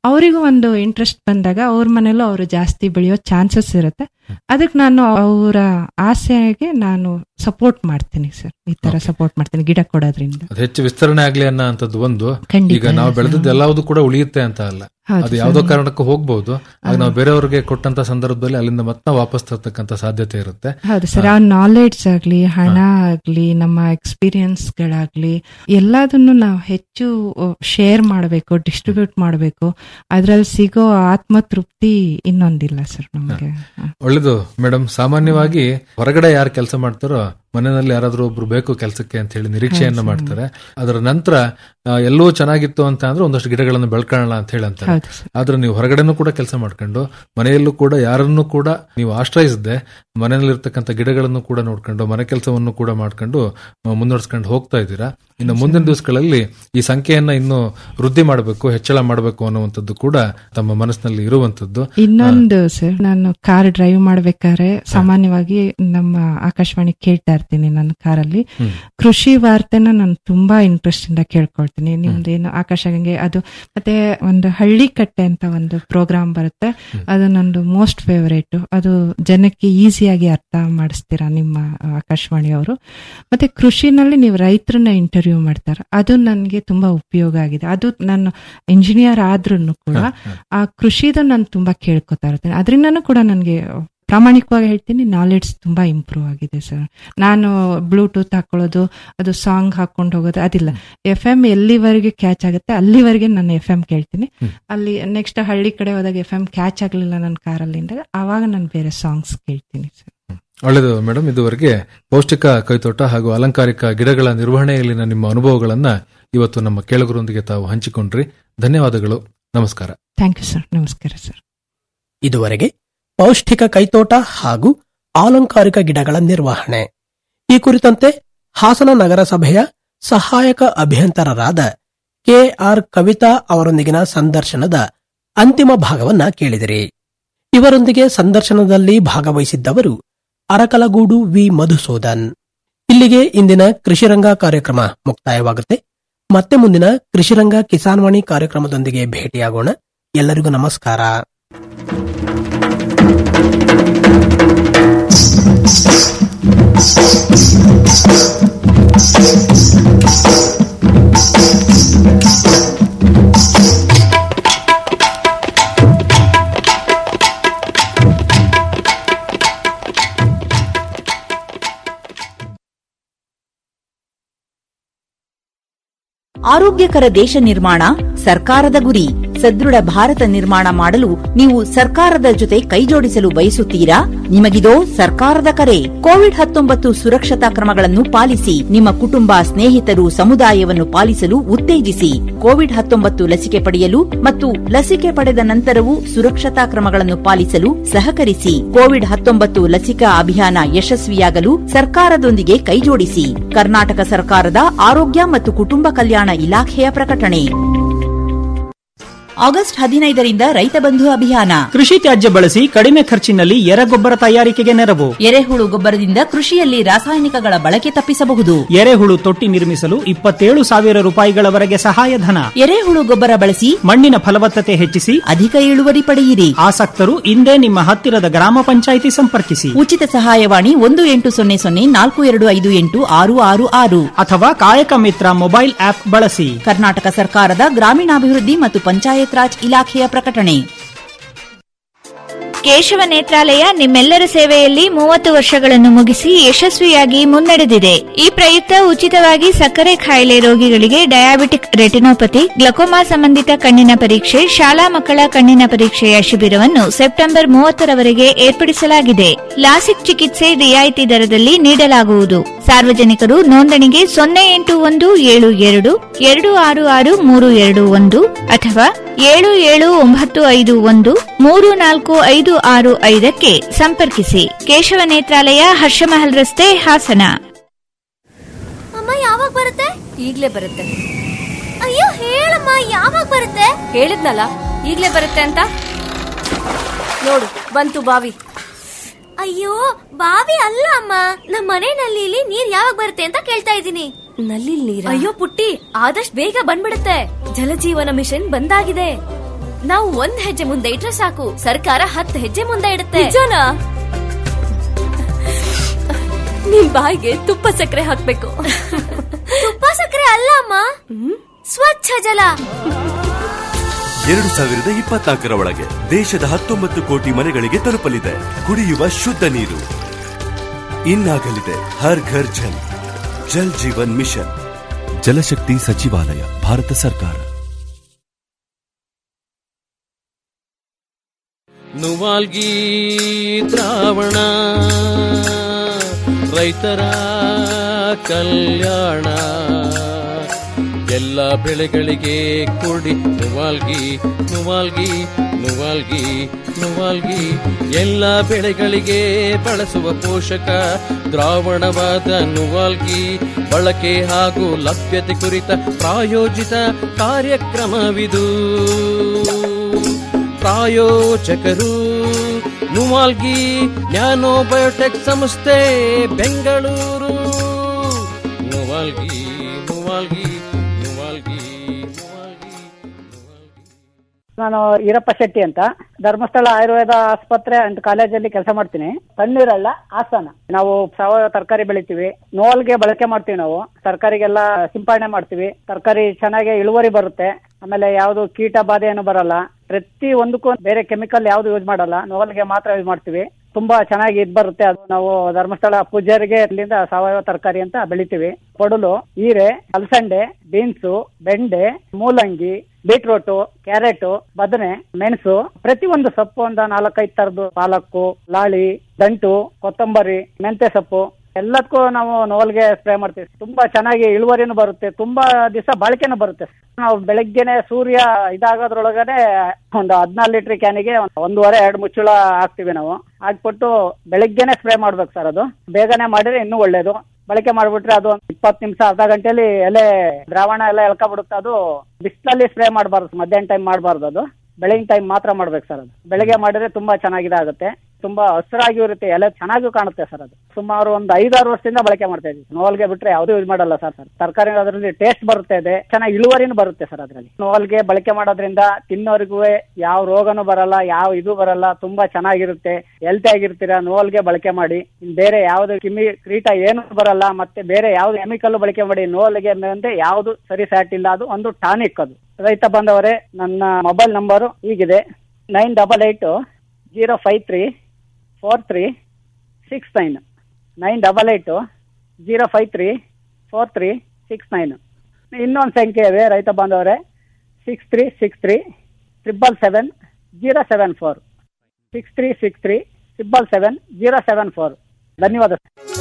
ಅವರಿಗೂ ಒಂದು ಇಂಟ್ರೆಸ್ಟ್ ಬಂದಾಗ ಅವ್ರ ಮನೇಲೂ ಅವರು ಜಾಸ್ತಿ ಬೆಳೆಯೋ ಚಾನ್ಸಸ್ ಇರುತ್ತೆ ಅದಕ್ಕೆ ನಾನು ಅವರ ಆಸೆಗೆ ನಾನು ಸಪೋರ್ಟ್ ಮಾಡ್ತೀನಿ ಸರ್ ಈ ತರ ಸಪೋರ್ಟ್ ಮಾಡ್ತೀನಿ ಗಿಡ ಕೊಡೋದ್ರಿಂದ ಅದು ಹೆಚ್ಚು ವಿಸ್ತರಣೆ ಆಗ್ಲಿ ಅನ್ನೋ ಅಂತದ್ದು ಒಂದು ಖಂಡಿತ ಈಗ ನಾವು ಬೆಳೆದದ್ದು ಎಲ್ಲವುದು ಕೂಡ ಉಳಿಯುತ್ತೆ ಅಂತ ಅಲ್ಲ ಹೌದು ಅದು ಯಾವ್ದೋ ಕಾರಣಕ್ಕೂ ಹೋಗ್ಬಹುದು ಆಗ ನಾವು ಬೇರೆಯವ್ರಿಗೆ ಕೊಟ್ಟಂತ ಸಂದರ್ಭದಲ್ಲಿ ಅಲ್ಲಿಂದ ಮತ್ತೆ ನಾವು ವಾಪಸ್ ತರ್ತಕ್ಕಂತ ಸಾಧ್ಯತೆ ಇರುತ್ತೆ ಹೌದು ಸರ್ ಆ ನಾಲೆಡ್ಜ್ ಆಗ್ಲಿ ಹಣ ಆಗ್ಲಿ ನಮ್ಮ ಎಕ್ಸ್ಪೀರಿಯನ್ಸ್ ಗಳಾಗ್ಲಿ ಎಲ್ಲದನ್ನು ನಾವು ಹೆಚ್ಚು ಶೇರ್ ಮಾಡಬೇಕು ಡಿಸ್ಟ್ರಿಬ್ಯೂಟ್ ಮಾಡಬೇಕು ಅದ್ರಲ್ಲಿ ಸಿಗೋ ಆತ್ಮತೃಪ್ತಿ ಇನ್ನೊಂದಿಲ್ಲ ಸರ್ ನಮಗೆ ಒಳ್ಳೇದು ಮೇಡಮ್ ಸಾಮಾನ್ಯವಾಗಿ ಹೊರಗಡೆ ಯಾರು ಕೆಲಸ ಮಾಡ್ತಾರೋ ಮನೆಯಲ್ಲಿ ಯಾರಾದ್ರೂ ಒಬ್ರು ಬೇಕು ಕೆಲಸಕ್ಕೆ ಅಂತ ಹೇಳಿ ನಿರೀಕ್ಷೆಯನ್ನ ಮಾಡ್ತಾರೆ ಅದರ ನಂತರ ಆ, ಎಲ್ಲವೂ ಚೆನ್ನಾಗಿತ್ತು ಅಂತ ಅಂದ್ರೆ ಒಂದಷ್ಟು ಗಿಡಗಳನ್ನು ಬೆಳ್ಕೊಳ್ಳೋಣ ಅಂತ ಹೇಳಿ ಅಂತಾರೆ ಹೌದು ಸರ್ ಆದ್ರೆ ನೀವು ಹೊರಗಡೆನೂ ಕೂಡ ಕೆಲಸ ಮಾಡ್ಕೊಂಡು ಮನೆಯಲ್ಲೂ ಕೂಡ ಯಾರನ್ನೂ ಕೂಡ ನೀವು ಆಶ್ರಯಿಸದೆ ಮನೆಯಲ್ಲಿರ್ತಕ್ಕಂಥ ಗಿಡಗಳನ್ನು ಕೂಡ ನೋಡ್ಕೊಂಡು ಮನೆ ಕೆಲಸವನ್ನು ಕೂಡ ಮಾಡ್ಕೊಂಡು ಆ, ಮುನ್ನಡೆಸ್ಕೊಂಡು ಹೋಗ್ತಾ ಇದ್ದೀರಾ ಇನ್ನು ಮುಂದಿನ ದಿವಸಗಳಲ್ಲಿ ಈ ಸಂಖ್ಯೆಯನ್ನ ಇನ್ನು ವೃದ್ಧಿ ಮಾಡಬೇಕು ಹೆಚ್ಚಳ ಮಾಡಬೇಕು ಅನ್ನುವಂಥದ್ದು ಕೂಡ ತಮ್ಮ ಮನಸ್ಸಿನಲ್ಲಿ ಇರುವಂತದ್ದು ಇನ್ನೊಂದು ಸರ್ ನಾನು ಕಾರ್ ಡ್ರೈವ್ ಮಾಡ್ಬೇಕಾದ್ರೆ ಸಾಮಾನ್ಯವಾಗಿ ನಮ್ಮ ಆಕಾಶವಾಣಿ ಕೇಳ್ತಾ ಇರ್ತೀನಿ ನನ್ನ ಕಾರಲ್ಲಿ ಹ್ಮ್. ಕೃಷಿ ವಾರ್ತೆನ ನಾನು ತುಂಬಾ ಇಂಟ್ರೆಸ್ಟ್ ಇಂದ ಕೇಳ್ಕೊಳ್ತೀನಿ ನಿಮ್ದೇನು ಆಕಾಶಗಂಗೆ ಅದು ಮತ್ತೆ ಒಂದು ಹಳ್ಳಿ ಕಟ್ಟೆ ಅಂತ ಒಂದು ಪ್ರೋಗ್ರಾಮ್ ಬರುತ್ತೆ ಅದು ನಂದು ಮೋಸ್ಟ್ ಫೇವರೇಟ್ ಅದು ಜನಕ್ಕೆ ಈಸಿಯಾಗಿ ಅರ್ಥ ಮಾಡಿಸ್ತೀರಾ ನಿಮ್ಮ ಆಕಾಶವಾಣಿ ಅವರು ಮತ್ತೆ ಕೃಷಿನಲ್ಲಿ ನೀವು ರೈತರನ್ನ ಇಂಟರ್ವ್ಯೂ ಮಾಡ್ತಾರೆ ಅದು ನನಗೆ ತುಂಬಾ ಉಪಯೋಗ ಆಗಿದೆ ಅದು ನಾನು ಇಂಜಿನಿಯರ್ ಆದ್ರೂ ಕೂಡ ಆ ಕೃಷಿದ ನಾನು ತುಂಬಾ ಕೇಳ್ಕೊತಾ ಇರ್ತೀನಿ ಅದರಿಂದನೂ ಕೂಡ ನನಗೆ ಪ್ರಾಮಾಣಿಕವಾಗಿ ಹೇಳ್ತೀನಿ ನಾಲೆಡ್ಜ್ ತುಂಬಾ ಇಂಪ್ರೂವ್ ಆಗಿದೆ ಸರ್ ನಾನು ಬ್ಲೂಟೂತ್ ಹಾಕೊಳ್ಳೋದು ಅದು ಸಾಂಗ್ ಹಾಕೊಂಡು ಹೋಗೋದು ಅದಿಲ್ಲ ಎಫ್ ಎಂ ಎಲ್ಲಿವರೆಗೆ ಕ್ಯಾಚ್ ಆಗುತ್ತೆ ಅಲ್ಲಿವರೆಗೆ ನಾನು ಎಫ್ ಎಂ ಕೇಳ್ತೀನಿ ಅಲ್ಲಿ ನೆಕ್ಸ್ಟ್ ಹಳ್ಳಿ ಕಡೆ ಹೋದಾಗ ಎಫ್ ಎಂ ಕ್ಯಾಚ್ ಆಗಲಿಲ್ಲ ನನ್ನ ಕಾರಲ್ಲಿ ಅಂದಾಗ ಆವಾಗ ನಾನು ಬೇರೆ ಸಾಂಗ್ಸ್ ಕೇಳ್ತೀನಿ ಸರ್ ಒಳ್ಳೆಯದು ಮೇಡಮ್ ಇದುವರೆಗೆ ಪೌಷ್ಟಿಕ ಕೈತೋಟ ಹಾಗೂ ಅಲಂಕಾರಿಕ ಗಿಡಗಳ ನಿರ್ವಹಣೆಯಲ್ಲಿನ ನಿಮ್ಮ ಅನುಭವಗಳನ್ನ ಇವತ್ತು ನಮ್ಮ ಕೇಳುಗರೊಂದಿಗೆ ತಾವು ಹಂಚಿಕೊಂಡ್ರಿ ಧನ್ಯವಾದಗಳು ನಮಸ್ಕಾರ ಥ್ಯಾಂಕ್ ಯು ಸರ್ ನಮಸ್ಕಾರ ಸರ್ ಇದುವರೆಗೆ ಪೌಷ್ಟಿಕ ಕೈತೋಟ ಹಾಗೂ ಆಲಂಕಾರಿಕ ಗಿಡಗಳ ನಿರ್ವಹಣೆ ಈ ಕುರಿತಂತೆ ಹಾಸನ ನಗರಸಭೆಯ ಸಹಾಯಕ ಅಭಿಯಂತರರಾದ ಕೆಆರ್ ಕವಿತಾ ಅವರೊಂದಿಗಿನ ಸಂದರ್ಶನದ ಅಂತಿಮ ಭಾಗವನ್ನ ಕೇಳಿದಿರಿ ಇವರೊಂದಿಗೆ ಸಂದರ್ಶನದಲ್ಲಿ ಭಾಗವಹಿಸಿದ್ದವರು ಅರಕಲಗೂಡು ವಿ ಮಧುಸೂದನ್ ಇಲ್ಲಿಗೆ ಇಂದಿನ ಕೃಷಿರಂಗ ಕಾರ್ಯಕ್ರಮ ಮುಕ್ತಾಯವಾಗುತ್ತೆ ಮತ್ತೆ ಮುಂದಿನ ಕೃಷಿರಂಗ ಕಿಸಾನ್ವಾಣಿ ಕಾರ್ಯಕ್ರಮದೊಂದಿಗೆ ಭೇಟಿಯಾಗೋಣ ಎಲ್ಲರಿಗೂ ನಮಸ್ಕಾರ ಆರೋಗ್ಯಕರ ದೇಶ ನಿರ್ಮಾಣ ಸರ್ಕಾರದ ಗುರಿ ಸದೃಢ ಭಾರತ ನಿರ್ಮಾಣ ಮಾಡಲು ನೀವು ಸರ್ಕಾರದ ಜೊತೆ ಕೈಜೋಡಿಸಲು ಬಯಸುತ್ತೀರಾ ನಿಮಗಿದೋ ಸರ್ಕಾರದ ಕರೆ ಕೋವಿಡ್ ಹತ್ತೊಂಬತ್ತು ಸುರಕ್ಷತಾ ಕ್ರಮಗಳನ್ನು ಪಾಲಿಸಿ ನಿಮ್ಮ ಕುಟುಂಬ ಸ್ನೇಹಿತರು ಸಮುದಾಯವನ್ನು ಪಾಲಿಸಲು ಉತ್ತೇಜಿಸಿ ಕೋವಿಡ್ ಹತ್ತೊಂಬತ್ತು ಲಸಿಕೆ ಪಡೆಯಲು ಮತ್ತು ಲಸಿಕೆ ಪಡೆದ ನಂತರವೂ ಸುರಕ್ಷತಾ ಕ್ರಮಗಳನ್ನು ಪಾಲಿಸಲು ಸಹಕರಿಸಿ ಕೋವಿಡ್ ಹತ್ತೊಂಬತ್ತು ಲಸಿಕಾ ಅಭಿಯಾನ ಯಶಸ್ವಿಯಾಗಲು ಸರ್ಕಾರದೊಂದಿಗೆ ಕೈಜೋಡಿಸಿ ಕರ್ನಾಟಕ ಸರ್ಕಾರದ ಆರೋಗ್ಯ ಮತ್ತು ಕುಟುಂಬ ಕಲ್ಯಾಣ ಇಲಾಖೆಯ ಪ್ರಕಟಣೆ ಆಗಸ್ಟ್ ಹದಿನೈದರಿಂದ ರೈತ ಬಂಧು ಅಭಿಯಾನ ಕೃಷಿ ತ್ಯಾಜ್ಯ ಬಳಸಿ ಕಡಿಮೆ ಖರ್ಚಿನಲ್ಲಿ ಎರೆಗೊಬ್ಬರ ತಯಾರಿಕೆಗೆ ನೆರವು ಎರೆಹುಳು ಗೊಬ್ಬರದಿಂದ ಕೃಷಿಯಲ್ಲಿ ರಾಸಾಯನಿಕಗಳ ಬಳಕೆ ತಪ್ಪಿಸಬಹುದು ಎರೆಹುಳು ತೊಟ್ಟಿ ನಿರ್ಮಿಸಲು ಇಪ್ಪತ್ತೇಳು ಸಾವಿರ ರೂಪಾಯಿಗಳವರೆಗೆ ಸಹಾಯಧನ ಎರೆಹುಳು ಗೊಬ್ಬರ ಬಳಸಿ ಮಣ್ಣಿನ ಫಲವತ್ತತೆ ಹೆಚ್ಚಿಸಿ ಅಧಿಕ ಇಳುವರಿ ಪಡೆಯಿರಿ ಆಸಕ್ತರು ಇಂದೇ ನಿಮ್ಮ ಹತ್ತಿರದ ಗ್ರಾಮ ಪಂಚಾಯಿತಿ ಸಂಪರ್ಕಿಸಿ ಉಚಿತ ಸಹಾಯವಾಣಿ ಒಂದು ಎಂಟು ಸೊನ್ನೆ ಸೊನ್ನೆ ನಾಲ್ಕು ಎರಡು ಐದು ಎಂಟು ಆರು ಆರು ಆರು ಅಥವಾ ಕಾಯಕ ಮಿತ್ರ ಮೊಬೈಲ್ ಆಪ್ ಬಳಸಿ ಕರ್ನಾಟಕ ಸರ್ಕಾರದ ಗ್ರಾಮೀಣಾಭಿವೃದ್ಧಿ ಮತ್ತು ಪಂಚಾಯತ್ ರಾಜ್ ಇಲಾಖೆಯ ಪ್ರಕಟಣೆ ಕೇಶವ ನೇತ್ರಾಲಯ ನಿಮ್ಮೆಲ್ಲರ ಸೇವೆಯಲ್ಲಿ ಮೂವತ್ತು ವರ್ಷಗಳನ್ನು ಮುಗಿಸಿ ಯಶಸ್ವಿಯಾಗಿ ಮುನ್ನಡೆದಿದೆ ಈ ಪ್ರಯುಕ್ತ ಉಚಿತವಾಗಿ ಸಕ್ಕರೆ ಕಾಯಿಲೆ ರೋಗಿಗಳಿಗೆ ಡಯಾಬಿಟಿಕ್ ರೆಟಿನೋಪತಿ ಗ್ಲಕೋಮಾ ಸಂಬಂಧಿತ ಕಣ್ಣಿನ ಪರೀಕ್ಷೆ ಶಾಲಾ ಮಕ್ಕಳ ಕಣ್ಣಿನ ಪರೀಕ್ಷೆಯ ಶಿಬಿರವನ್ನು ಸೆಪ್ಟೆಂಬರ್ ಮೂವತ್ತರವರೆಗೆ ಏರ್ಪಡಿಸಲಾಗಿದೆ ಲಾಸಿಕ್ ಚಿಕಿತ್ಸೆ ರಿಯಾಯಿತಿ ದರದಲ್ಲಿ ನೀಡಲಾಗುವುದು ಸಾರ್ವಜನಿಕರು ನೋಂದಣಿಗೆ ಸೊನ್ನೆ ಎಂಟು ಒಂದು ಏಳು ಎರಡು ಎರಡು ಆರು ಆರು ಮೂರು ಎರಡು ಒಂದು ಅಥವಾ ಏಳು ಏಳು ಒಂಬತ್ತು ಐದು ಒಂದು ಮೂರು ನಾಲ್ಕು ಐದು ಆರು ಐದಕ್ಕೆ ಸಂಪರ್ಕಿಸಿ ಕೇಶವ ನೇತ್ರಾಲಯ ಹರ್ಷಮಹಲ್ ರಸ್ತೆ ಹಾಸನ ಅಮ್ಮ ಯಾವಾಗ ಬರುತ್ತೆ ಈಗ್ಲೇ ಬರುತ್ತೆ ಅಯ್ಯೋ ಹೇಳಮ್ಮ ಯಾವಾಗ ಬರುತ್ತೆ ಹೇಳಿದ್ನಲ್ಲ ಈಗ್ಲೇ ಬರುತ್ತೆ ಅಂತ ನೋಡು ಬಂತು ಬಾವಿ ಅಯ್ಯೋ ಬಾವಿ ಅಲ್ಲ ಅಮ್ಮ ನಮ್ಮ ಮನೆ ನಲ್ಲಿಲಿ ನೀರ್ ಯಾವಾಗ ಬರುತ್ತೆ ಅಂತ ಕೇಳ್ತಾ ಇದ್ದೀನಿ ನಲ್ಲಿ ನೀರ್ ಅಯ್ಯೋ ಪುಟ್ಟಿ ಆದಷ್ಟು ಬೇಗ ಬಂದ್ಬಿಡುತ್ತೆ ಜಲಜೀವನ ಮಿಷನ್ ಬಂದಾಗಿದೆ ನಾವು ಒಂದ್ ಹೆಜ್ಜೆ ಮುಂದೆ ಇಟ್ರೆ ಸಾಕು ಸರ್ಕಾರ ಹತ್ತು ಹೆಜ್ಜೆ ಮುಂದೆ ಇಡುತ್ತೆ ನಿಜನಾ ನಿಮ್ ಬಾಯಿಗೆ ತುಪ್ಪ ಸಕ್ಕರೆ ಹಾಕ್ಬೇಕು ತುಪ್ಪ ಸಕ್ಕರೆ ಅಲ್ಲ ಅಮ್ಮ ಸ್ವಚ್ಛ ಜಲ ಎರಡು ಸಾವಿರದ ಇಪ್ಪತ್ನಾಲ್ಕರ ಒಳಗೆ ದೇಶದ ಹತ್ತೊಂಬತ್ತು ಕೋಟಿ ಮನೆಗಳಿಗೆ ತಲುಪಲಿದೆ ಕುಡಿಯುವ ಶುದ್ಧ ನೀರು ಇನ್ನಾಗಲಿದೆ ಹರ್ ಘರ್ ಜಲ್ ಜಲ್ ಜೀವನ್ ಮಿಷನ್ ಜಲಶಕ್ತಿ ಸಚಿವಾಲಯ ಭಾರತ ಸರ್ಕಾರ ನುವಾಲ್ಗಿ ದ್ರಾವಣ ರೈತರ ಕಲ್ಯಾಣ ಎಲ್ಲ ಬೆಳೆಗಳಿಗೆ ಕೊಡಿ ನುವಾಲ್ಗಿ ನುವಾಲ್ಗಿ ನುವಾಲ್ಗಿ ನುವಾಲ್ಗಿ ಎಲ್ಲ ಬೆಳೆಗಳಿಗೆ ಬಳಸುವ ಪೋಷಕ ದ್ರಾವಣವಾದ ನುವಾಲ್ಗಿ ಬಳಕೆ ಹಾಗೂ ಲಭ್ಯತೆ ಕುರಿತ ಪ್ರಾಯೋಜಿತ ಕಾರ್ಯಕ್ರಮವಿದು ಪ್ರಾಯೋಜಕರು ನುವಾಲ್ಗಿ ನ್ಯಾನೋ ಬಯೋಟೆಕ್ ಸಂಸ್ಥೆ ಬೆಂಗಳೂರು ನುವಾಲ್ಗಿ ನುವಾಲ್ಗಿ ನುವಾಲ್ಗಿ ನಾನು ಈರಪ್ಪ ಶೆಟ್ಟಿ ಅಂತ ಧರ್ಮಸ್ಥಳ ಆಯುರ್ವೇದ ಆಸ್ಪತ್ರೆ ಅಂಡ್ ಕಾಲೇಜಲ್ಲಿ ಕೆಲಸ ಮಾಡ್ತೀನಿ ತಣ್ಣೀರಲ್ಲ ಹಾಸನ ನಾವು ಸಾವಯವ ತರಕಾರಿ ಬೆಳಿತೀವಿ ನೋಲ್ಗೆ ಬಳಕೆ ಮಾಡ್ತೀವಿ ನಾವು ತರಕಾರಿಗೆಲ್ಲ ಸಿಂಪರಣೆ ಮಾಡ್ತೀವಿ ತರಕಾರಿ ಚೆನ್ನಾಗಿ ಇಳುವರಿ ಬರುತ್ತೆ ಆಮೇಲೆ ಯಾವುದು ಕೀಟ ಬಾಧೆ ಏನು ಬರಲ್ಲ ಪ್ರತಿ ಒಂದಕ್ಕೂ ಬೇರೆ ಕೆಮಿಕಲ್ ಯಾವ್ದು ಯೂಸ್ ಮಾಡಲ್ಲ ನೋಲ್ಗೆ ಮಾತ್ರ ಯೂಸ್ ಮಾಡ್ತೀವಿ ತುಂಬಾ ಚೆನ್ನಾಗಿ ಇದ್ ಬರುತ್ತೆ ಅದು ನಾವು ಧರ್ಮಸ್ಥಳ ಪೂಜಾರಿಗೆ ಅಲ್ಲಿಂದ ಸಾವಯವ ತರಕಾರಿ ಅಂತ ಬೆಳಿತೀವಿ ಕೊಡಲು ಹೀರೆ ಅಲಸಂಡೆ ಬೀನ್ಸು ಬೆಂಡೆ ಮೂಲಂಗಿ ಬೀಟ್ರೋಟು ಕ್ಯಾರೆಟ್ ಬದನೆ ಮೆಣಸು ಪ್ರತಿ ಒಂದು ಸೊಪ್ಪು ಒಂದು ನಾಲ್ಕೈದು ತರದ್ದು ಪಾಲಕ್ಕು ಲಾಳಿ ದಂಟು ಕೊತ್ತಂಬರಿ ಮೆಂತೆ ಸೊಪ್ಪು ಎಲ್ಲದಕ್ಕೂ ನಾವು ನೋಲ್ಗೆ ಸ್ಪ್ರೇ ಮಾಡ್ತೀವಿ ತುಂಬಾ ಚೆನ್ನಾಗಿ ಇಳುವರಿನೂ ಬರುತ್ತೆ ತುಂಬಾ ದಿವಸ ಬಾಳಿಕೆನೂ ಬರುತ್ತೆ ನಾವು ಬೆಳಗ್ಗೆನೆ ಸೂರ್ಯ ಇದಾಗೋದ್ರೊಳಗಡೆ ಒಂದು ಹದಿನಾರು ಲೀಟರ್ ಕ್ಯಾನಿಗೆ ಒಂದೂವರೆ ಎರಡು ಮುಚ್ಚಳ ಹಾಕ್ತಿವಿ ನಾವು ಹಾಕ್ಬಿಟ್ಟು ಬೆಳಗ್ಗೆನೆ ಸ್ಪ್ರೇ ಮಾಡ್ಬೇಕು ಸರ್ ಅದು ಬೇಗನೆ ಮಾಡಿದ್ರೆ ಇನ್ನೂ ಒಳ್ಳೇದು ಬಳಕೆ ಮಾಡ್ಬಿಟ್ರೆ ಅದು ಇಪ್ಪತ್ತು ನಿಮಿಷ ಅರ್ಧ ಗಂಟೆಲಿ ಎಲೆ ದ್ರಾವಣ ಎಲ್ಲ ಎಳ್ಕೊಬಿಡುತ್ತೆ ಅದು ಬಿಸಿಲಲ್ಲಿ ಸ್ಪ್ರೇ ಮಾಡಬಾರ್ದು ಮಧ್ಯಾಹ್ನ ಟೈಮ್ ಮಾಡಬಾರ್ದು ಅದು ಬೆಳಗಿನ ಟೈಮ್ ಮಾತ್ರ ಮಾಡ್ಬೇಕು ಸರ್ ಅದು ಬೆಳಗ್ಗೆ ಮಾಡಿದ್ರೆ ತುಂಬಾ ಚೆನ್ನಾಗಿದಾಗುತ್ತೆ ತುಂಬಾ ಹಸಿರಾಗಿ ಇರುತ್ತೆ ಎಲೆ ಚೆನ್ನಾಗೂ ಕಾಣುತ್ತೆ ಸರ್ ಅದು ಸುಮಾರು ಒಂದು ಐದಾರು ವರ್ಷದಿಂದ ಬಳಕೆ ಮಾಡ್ತಾ ಇದ್ದೀವಿ ನೋವಲ್ಗೆ ಬಿಟ್ರೆ ಯಾವ್ದು ಯೂಸ್ ಮಾಡಲ್ಲ ಸರ್ ಸರ್ ತರಕಾರಿ ಅದರಲ್ಲಿ ಟೇಸ್ಟ್ ಬರುತ್ತೆ ಇದೆ ಚೆನ್ನಾಗಿ ಇಳುವರಿನೂ ಬರುತ್ತೆ ಸರ್ ಅದರಲ್ಲಿ ನೋವಲ್ಗೆ ಬಳಕೆ ಮಾಡೋದ್ರಿಂದ ತಿನ್ನೋರಿಗೂ ಯಾವ ರೋಗನೂ ಬರಲ್ಲ ಯಾವ ಇದು ಬರಲ್ಲ ತುಂಬಾ ಚೆನ್ನಾಗಿರುತ್ತೆ ಹೆಲ್ತಿ ಆಗಿರ್ತೀರಾ ನೋವಲ್ಗೆ ಬಳಕೆ ಮಾಡಿ ಇನ್ ಬೇರೆ ಯಾವ್ದು ಕಿಮಿ ಕ್ರೀಟ ಏನು ಬರಲ್ಲ ಮತ್ತೆ ಬೇರೆ ಯಾವ್ದು ಕೆಮಿಕಲ್ ಬಳಕೆ ಮಾಡಿ ನೋವಲ್ಗೆ ಅಂದ್ರೆ ಯಾವ್ದು ಸರಿ ಸ್ಯಾಟ್ ಇಲ್ಲ ಅದು ಒಂದು ಟಾನಿಕ್ ಅದು ರೈತ ಬಂದವರೇ ನನ್ನ ಮೊಬೈಲ್ ನಂಬರು ಹೀಗಿದೆ nine double eight zero five three four three six nine nine double eight zero five three four three six nine ಇನ್ನೊಂದು ಸಂಖ್ಯೆ ಇದೆ ರೈತ ಬಾಂಧವರೇ six three six three triple seven zero seven four six three six three triple seven zero seven four ಧನ್ಯವಾದ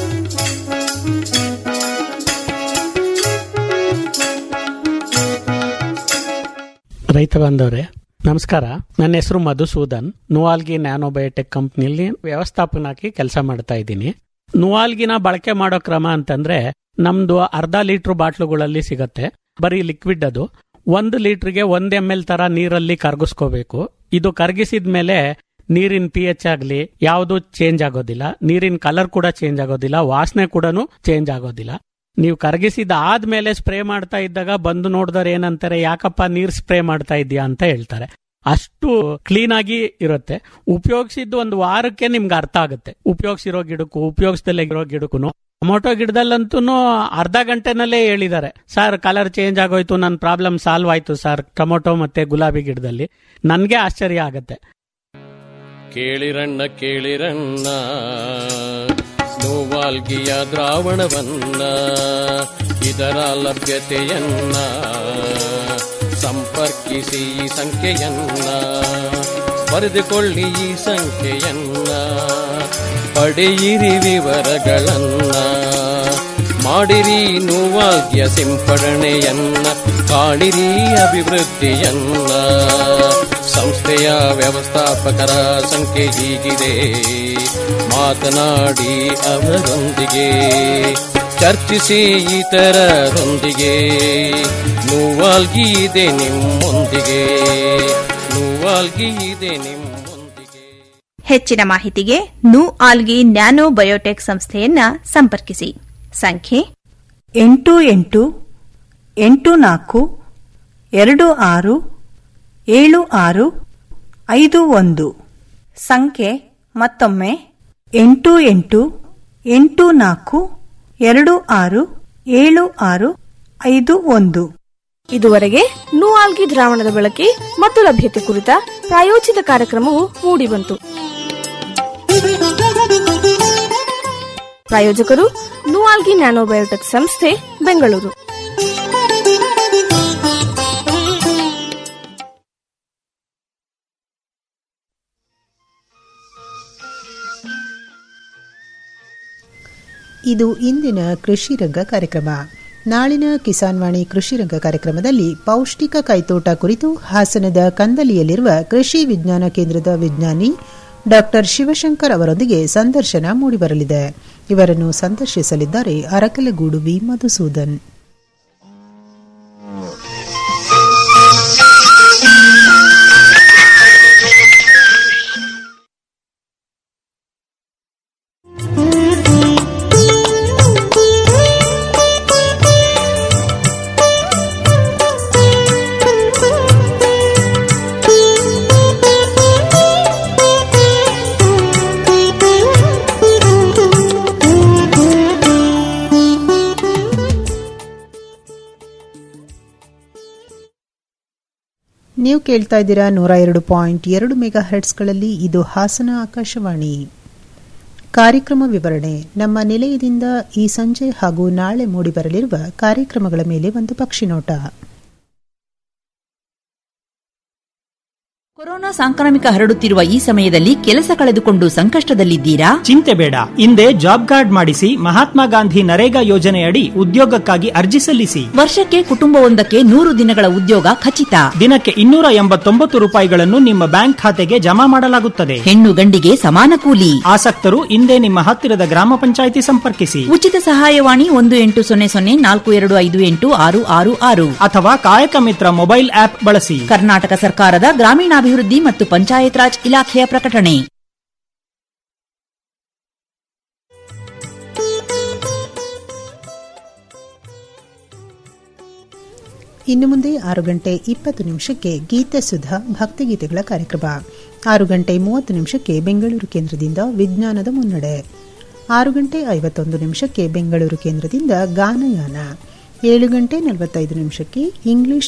ರೈತ ಬಾಂಧವ್ರೆ ನಮಸ್ಕಾರ ನನ್ನ ಹೆಸರು ಮಧುಸೂದನ್ ನುವಾಲ್ಗಿ ನ್ಯಾನೋಬಯೋಟೆಕ್ ಕಂಪ್ನಿಯಲ್ಲಿ ವ್ಯವಸ್ಥಾಪನಾಗಿ ಕೆಲಸ ಮಾಡ್ತಾ ಇದ್ದೀನಿ ನುವಾಲ್ಗಿನ ಬಳಕೆ ಮಾಡೋ ಕ್ರಮ ಅಂತಂದ್ರೆ ನಮ್ದು ಅರ್ಧ ಲೀಟರ್ ಬಾಟ್ಲುಗಳಲ್ಲಿ ಸಿಗತ್ತೆ ಬರೀ ಲಿಕ್ವಿಡ್ ಅದು ಒಂದು ಲೀಟರ್ಗೆ ಒಂದ್ ಎಂ ಎಲ್ ತರ ನೀರಲ್ಲಿ ಕರಗಿಸ್ಕೋಬೇಕು ಇದು ಕರಗಿಸಿದ ಮೇಲೆ ನೀರಿನ ಪಿ ಎಚ್ ಆಗಲಿ ಯಾವುದು ಚೇಂಜ್ ಆಗೋದಿಲ್ಲ ನೀರಿನ ಕಲರ್ ಕೂಡ ಚೇಂಜ್ ಆಗೋದಿಲ್ಲ ವಾಸನೆ ಕೂಡ ಚೇಂಜ್ ಆಗೋದಿಲ್ಲ ನೀವು ಕರಗಿಸಿದ ಆದ್ಮೇಲೆ ಸ್ಪ್ರೇ ಮಾಡ್ತಾ ಇದ್ದಾಗ ಬಂದು ನೋಡಿದವ್ರು ಏನಂತಾರೆ ಯಾಕಪ್ಪ ನೀರ್ ಸ್ಪ್ರೇ ಮಾಡ್ತಾ ಇದೀಯಾ ಅಂತ ಹೇಳ್ತಾರೆ ಅಷ್ಟು ಕ್ಲೀನ್ ಆಗಿ ಇರುತ್ತೆ ಉಪಯೋಗಿಸಿದ್ದು ಒಂದು ವಾರಕ್ಕೆ ನಿಮ್ಗೆ ಅರ್ಥ ಆಗುತ್ತೆ ಉಪಯೋಗಿಸಿರೋ ಗಿಡಕ್ಕೂ ಉಪಯೋಗಿಸ್ದಲ್ಲೇ ಇರೋ ಗಿಡಕ್ಕೂ ಟೊಮೊಟೊ ಗಿಡದಲ್ಲಂತೂ ಅರ್ಧ ಗಂಟೆನಲ್ಲೇ ಹೇಳಿದ್ದಾರೆ ಸರ್ ಕಲರ್ ಚೇಂಜ್ ಆಗೋಯ್ತು ನನ್ನ ಪ್ರಾಬ್ಲಮ್ ಸಾಲ್ವ್ ಆಯ್ತು ಸರ್ ಟೊಮೊಟೊ ಮತ್ತೆ ಗುಲಾಬಿ ಗಿಡದಲ್ಲಿ ನನ್ಗೆ ಆಶ್ಚರ್ಯ ಆಗತ್ತೆ ಕೇಳಿರಣ್ಣ ಕೇಳಿರಣ್ಣ ನೋವಾಲ್ಗಿಯ ದ್ರಾವಣವನ್ನ ಇದರ ಲಭ್ಯತೆಯನ್ನ ಸಂಪರ್ಕಿಸಿ ಈ ಸಂಖ್ಯೆಯನ್ನ ಬರೆದುಕೊಳ್ಳಿ ಈ ಸಂಖ್ಯೆಯನ್ನ ಪಡೆಯಿರಿ ವಿವರಗಳನ್ನ ಮಾಡಿರಿ ನೋವಾಲ್ಗಿಯ ಸಿಂಪಡಣೆಯನ್ನ ಕಾಣಿರಿ ಅಭಿವೃದ್ಧಿಯನ್ನ ಸಂಸ್ಥೆಯ ವ್ಯವಸ್ಥಾಪಕರ ಸಂಖ್ಯೆ ಹೀಗಿದೆ ಮಾತನಾಡಿ ಅವರೊಂದಿಗೆ ಚರ್ಚಿಸಿ ಇತರರೊಂದಿಗೆ ನೋವಾಲ್ಗಿ ಇದೆ ನಿಮ್ಮೊಂದಿಗೆ ನೋವಾಲ್ಗಿ ಇದೆ ನಿಮ್ಮ ಹೆಚ್ಚಿನ ಮಾಹಿತಿಗೆ ನು ಆಲ್ಗಿ ನ್ಯಾನೋ ಬಯೋಟೆಕ್ ಸಂಸ್ಥೆಯನ್ನ ಸಂಪರ್ಕಿಸಿ ಸಂಖ್ಯೆ ಎಂಟು ಎಂಟು ಎಂಟು ನಾಲ್ಕು ಎರಡು ಆರು ಏಳು ಆರು ಐದು ಒಂದು ಸಂಖ್ಯೆ ಮತ್ತೊಮ್ಮೆ ಎಂಟು ಎಂಟು ಎಂಟು ನಾಲ್ಕು ಎರಡು ಆರು ಏಳು ಆರು ಐದು ಒಂದು ಇದುವರೆಗೆ ನೂಆಲ್ಗಿ ದ್ರಾವಣದ ಬಳಕೆ ಮತ್ತು ಲಭ್ಯತೆ ಕುರಿತ ಪ್ರಾಯೋಜಿತ ಕಾರ್ಯಕ್ರಮವು ಮೂಡಿಬಂತು ಪ್ರಾಯೋಜಕರು ನೂಆಲ್ಗಿ ನ್ಯಾನೋಬಯೋಟೆಕ್ ಸಂಸ್ಥೆ ಬೆಂಗಳೂರು ಇದು ಇಂದಿನ ಕೃಷಿ ರಂಗ ಕಾರ್ಯಕ್ರಮ ನಾಳಿನ ಕಿಸಾನ್ ವಾಣಿ ಕೃಷಿ ರಂಗ ಕಾರ್ಯಕ್ರಮದಲ್ಲಿ ಪೌಷ್ಟಿಕ ಕೈತೋಟ ಕುರಿತು ಹಾಸನದ ಕಂದಲಿಯಲ್ಲಿರುವ ಕೃಷಿ ವಿಜ್ಞಾನ ಕೇಂದ್ರದ ವಿಜ್ಞಾನಿ ಡಾ ಶಿವಶಂಕರ್ ಅವರೊಂದಿಗೆ ಸಂದರ್ಶನ ಮೂಡಿಬರಲಿದೆ ಇವರನ್ನು ಸಂದರ್ಶಿಸಲಿದ್ದಾರೆ ಅರಕಲಗೂಡು ವಿ ಮಧುಸೂದನ್ ನೀವು ಕೇಳ್ತಾ ಇದ್ದೀರಾ ನೂರ ಎರಡು ಪಾಯಿಂಟ್ ಎರಡು ಮೆಗಾ ಹರ್ಟ್ಸ್ಗಳಲ್ಲಿ ಇದು ಹಾಸನ ಆಕಾಶವಾಣಿ ಕಾರ್ಯಕ್ರಮ ವಿವರಣೆ ನಮ್ಮ ನಿಲಯದಿಂದ ಈ ಸಂಜೆ ಹಾಗೂ ನಾಳೆ ಮೂಡಿಬರಲಿರುವ ಕಾರ್ಯಕ್ರಮಗಳ ಮೇಲೆ ಒಂದು ಪಕ್ಷಿನೋಟ ಕೊರೋನಾ ಸಾಂಕ್ರಾಮಿಕ ಹರಡುತ್ತಿರುವ ಈ ಸಮಯದಲ್ಲಿ ಕೆಲಸ ಕಳೆದುಕೊಂಡು ಸಂಕಷ್ಟದಲ್ಲಿದ್ದೀರಾ ಚಿಂತೆ ಬೇಡ ಹಿಂದೆ ಜಾಬ್ ಕಾರ್ಡ್ ಮಾಡಿಸಿ ಮಹಾತ್ಮ ಗಾಂಧಿ ನರೇಗಾ ಯೋಜನೆಯಡಿ ಉದ್ಯೋಗಕ್ಕಾಗಿ ಅರ್ಜಿ ಸಲ್ಲಿಸಿ ವರ್ಷಕ್ಕೆ ಕುಟುಂಬವೊಂದಕ್ಕೆ ನೂರು ದಿನಗಳ ಉದ್ಯೋಗ ಖಚಿತ ದಿನಕ್ಕೆ ಇನ್ನೂರ ಎಂಬತ್ತೊಂಬತ್ತು ರೂಪಾಯಿಗಳನ್ನು ನಿಮ್ಮ ಬ್ಯಾಂಕ್ ಖಾತೆಗೆ ಜಮಾ ಮಾಡಲಾಗುತ್ತದೆ ಹೆಣ್ಣು ಗಂಡಿಗೆ ಸಮಾನ ಕೂಲಿ ಆಸಕ್ತರು ಹಿಂದೆ ನಿಮ್ಮ ಹತ್ತಿರದ ಗ್ರಾಮ ಪಂಚಾಯಿತಿ ಸಂಪರ್ಕಿಸಿ ಉಚಿತ ಸಹಾಯವಾಣಿ ಒಂದು ಎಂಟು ಸೊನ್ನೆ ಸೊನ್ನೆ ನಾಲ್ಕು ಎರಡು ಐದು ಎಂಟು ಆರು ಆರು ಆರು ಅಥವಾ ಕಾಯಕ ಮಿತ್ರ ಮೊಬೈಲ್ ಆಪ್ ಬಳಸಿ ಕರ್ನಾಟಕ ಸರ್ಕಾರದ ಗ್ರಾಮೀಣಾಭಿವೃದ್ಧಿ ಮತ್ತು ಪಂಚಾಯತ್ ರಾಜ್ ಇಲಾಖೆಯ ಪ್ರಕಟಣೆ ಇನ್ನು ಮುಂದೆ ಆರು ಗಂಟೆ ಇಪ್ಪತ್ತು ನಿಮಿಷಕ್ಕೆ ಗೀತೆ ಸುಧಾ ಭಕ್ತಿಗೀತೆಗಳ ಕಾರ್ಯಕ್ರಮ ಆರು ಗಂಟೆ ಮೂವತ್ತು ನಿಮಿಷಕ್ಕೆ ಬೆಂಗಳೂರು ಕೇಂದ್ರದಿಂದ ವಿಜ್ಞಾನದ ಮುನ್ನಡೆ ಆರು ಗಂಟೆ ಐವತ್ತೊಂದು ನಿಮಿಷಕ್ಕೆ ಬೆಂಗಳೂರು ಕೇಂದ್ರದಿಂದ ಗಾನಯಾನ ಏಳು ಗಂಟೆ ನಲವತ್ತೈದು ನಿಮಿಷಕ್ಕೆ ಇಂಗ್ಲಿಷ್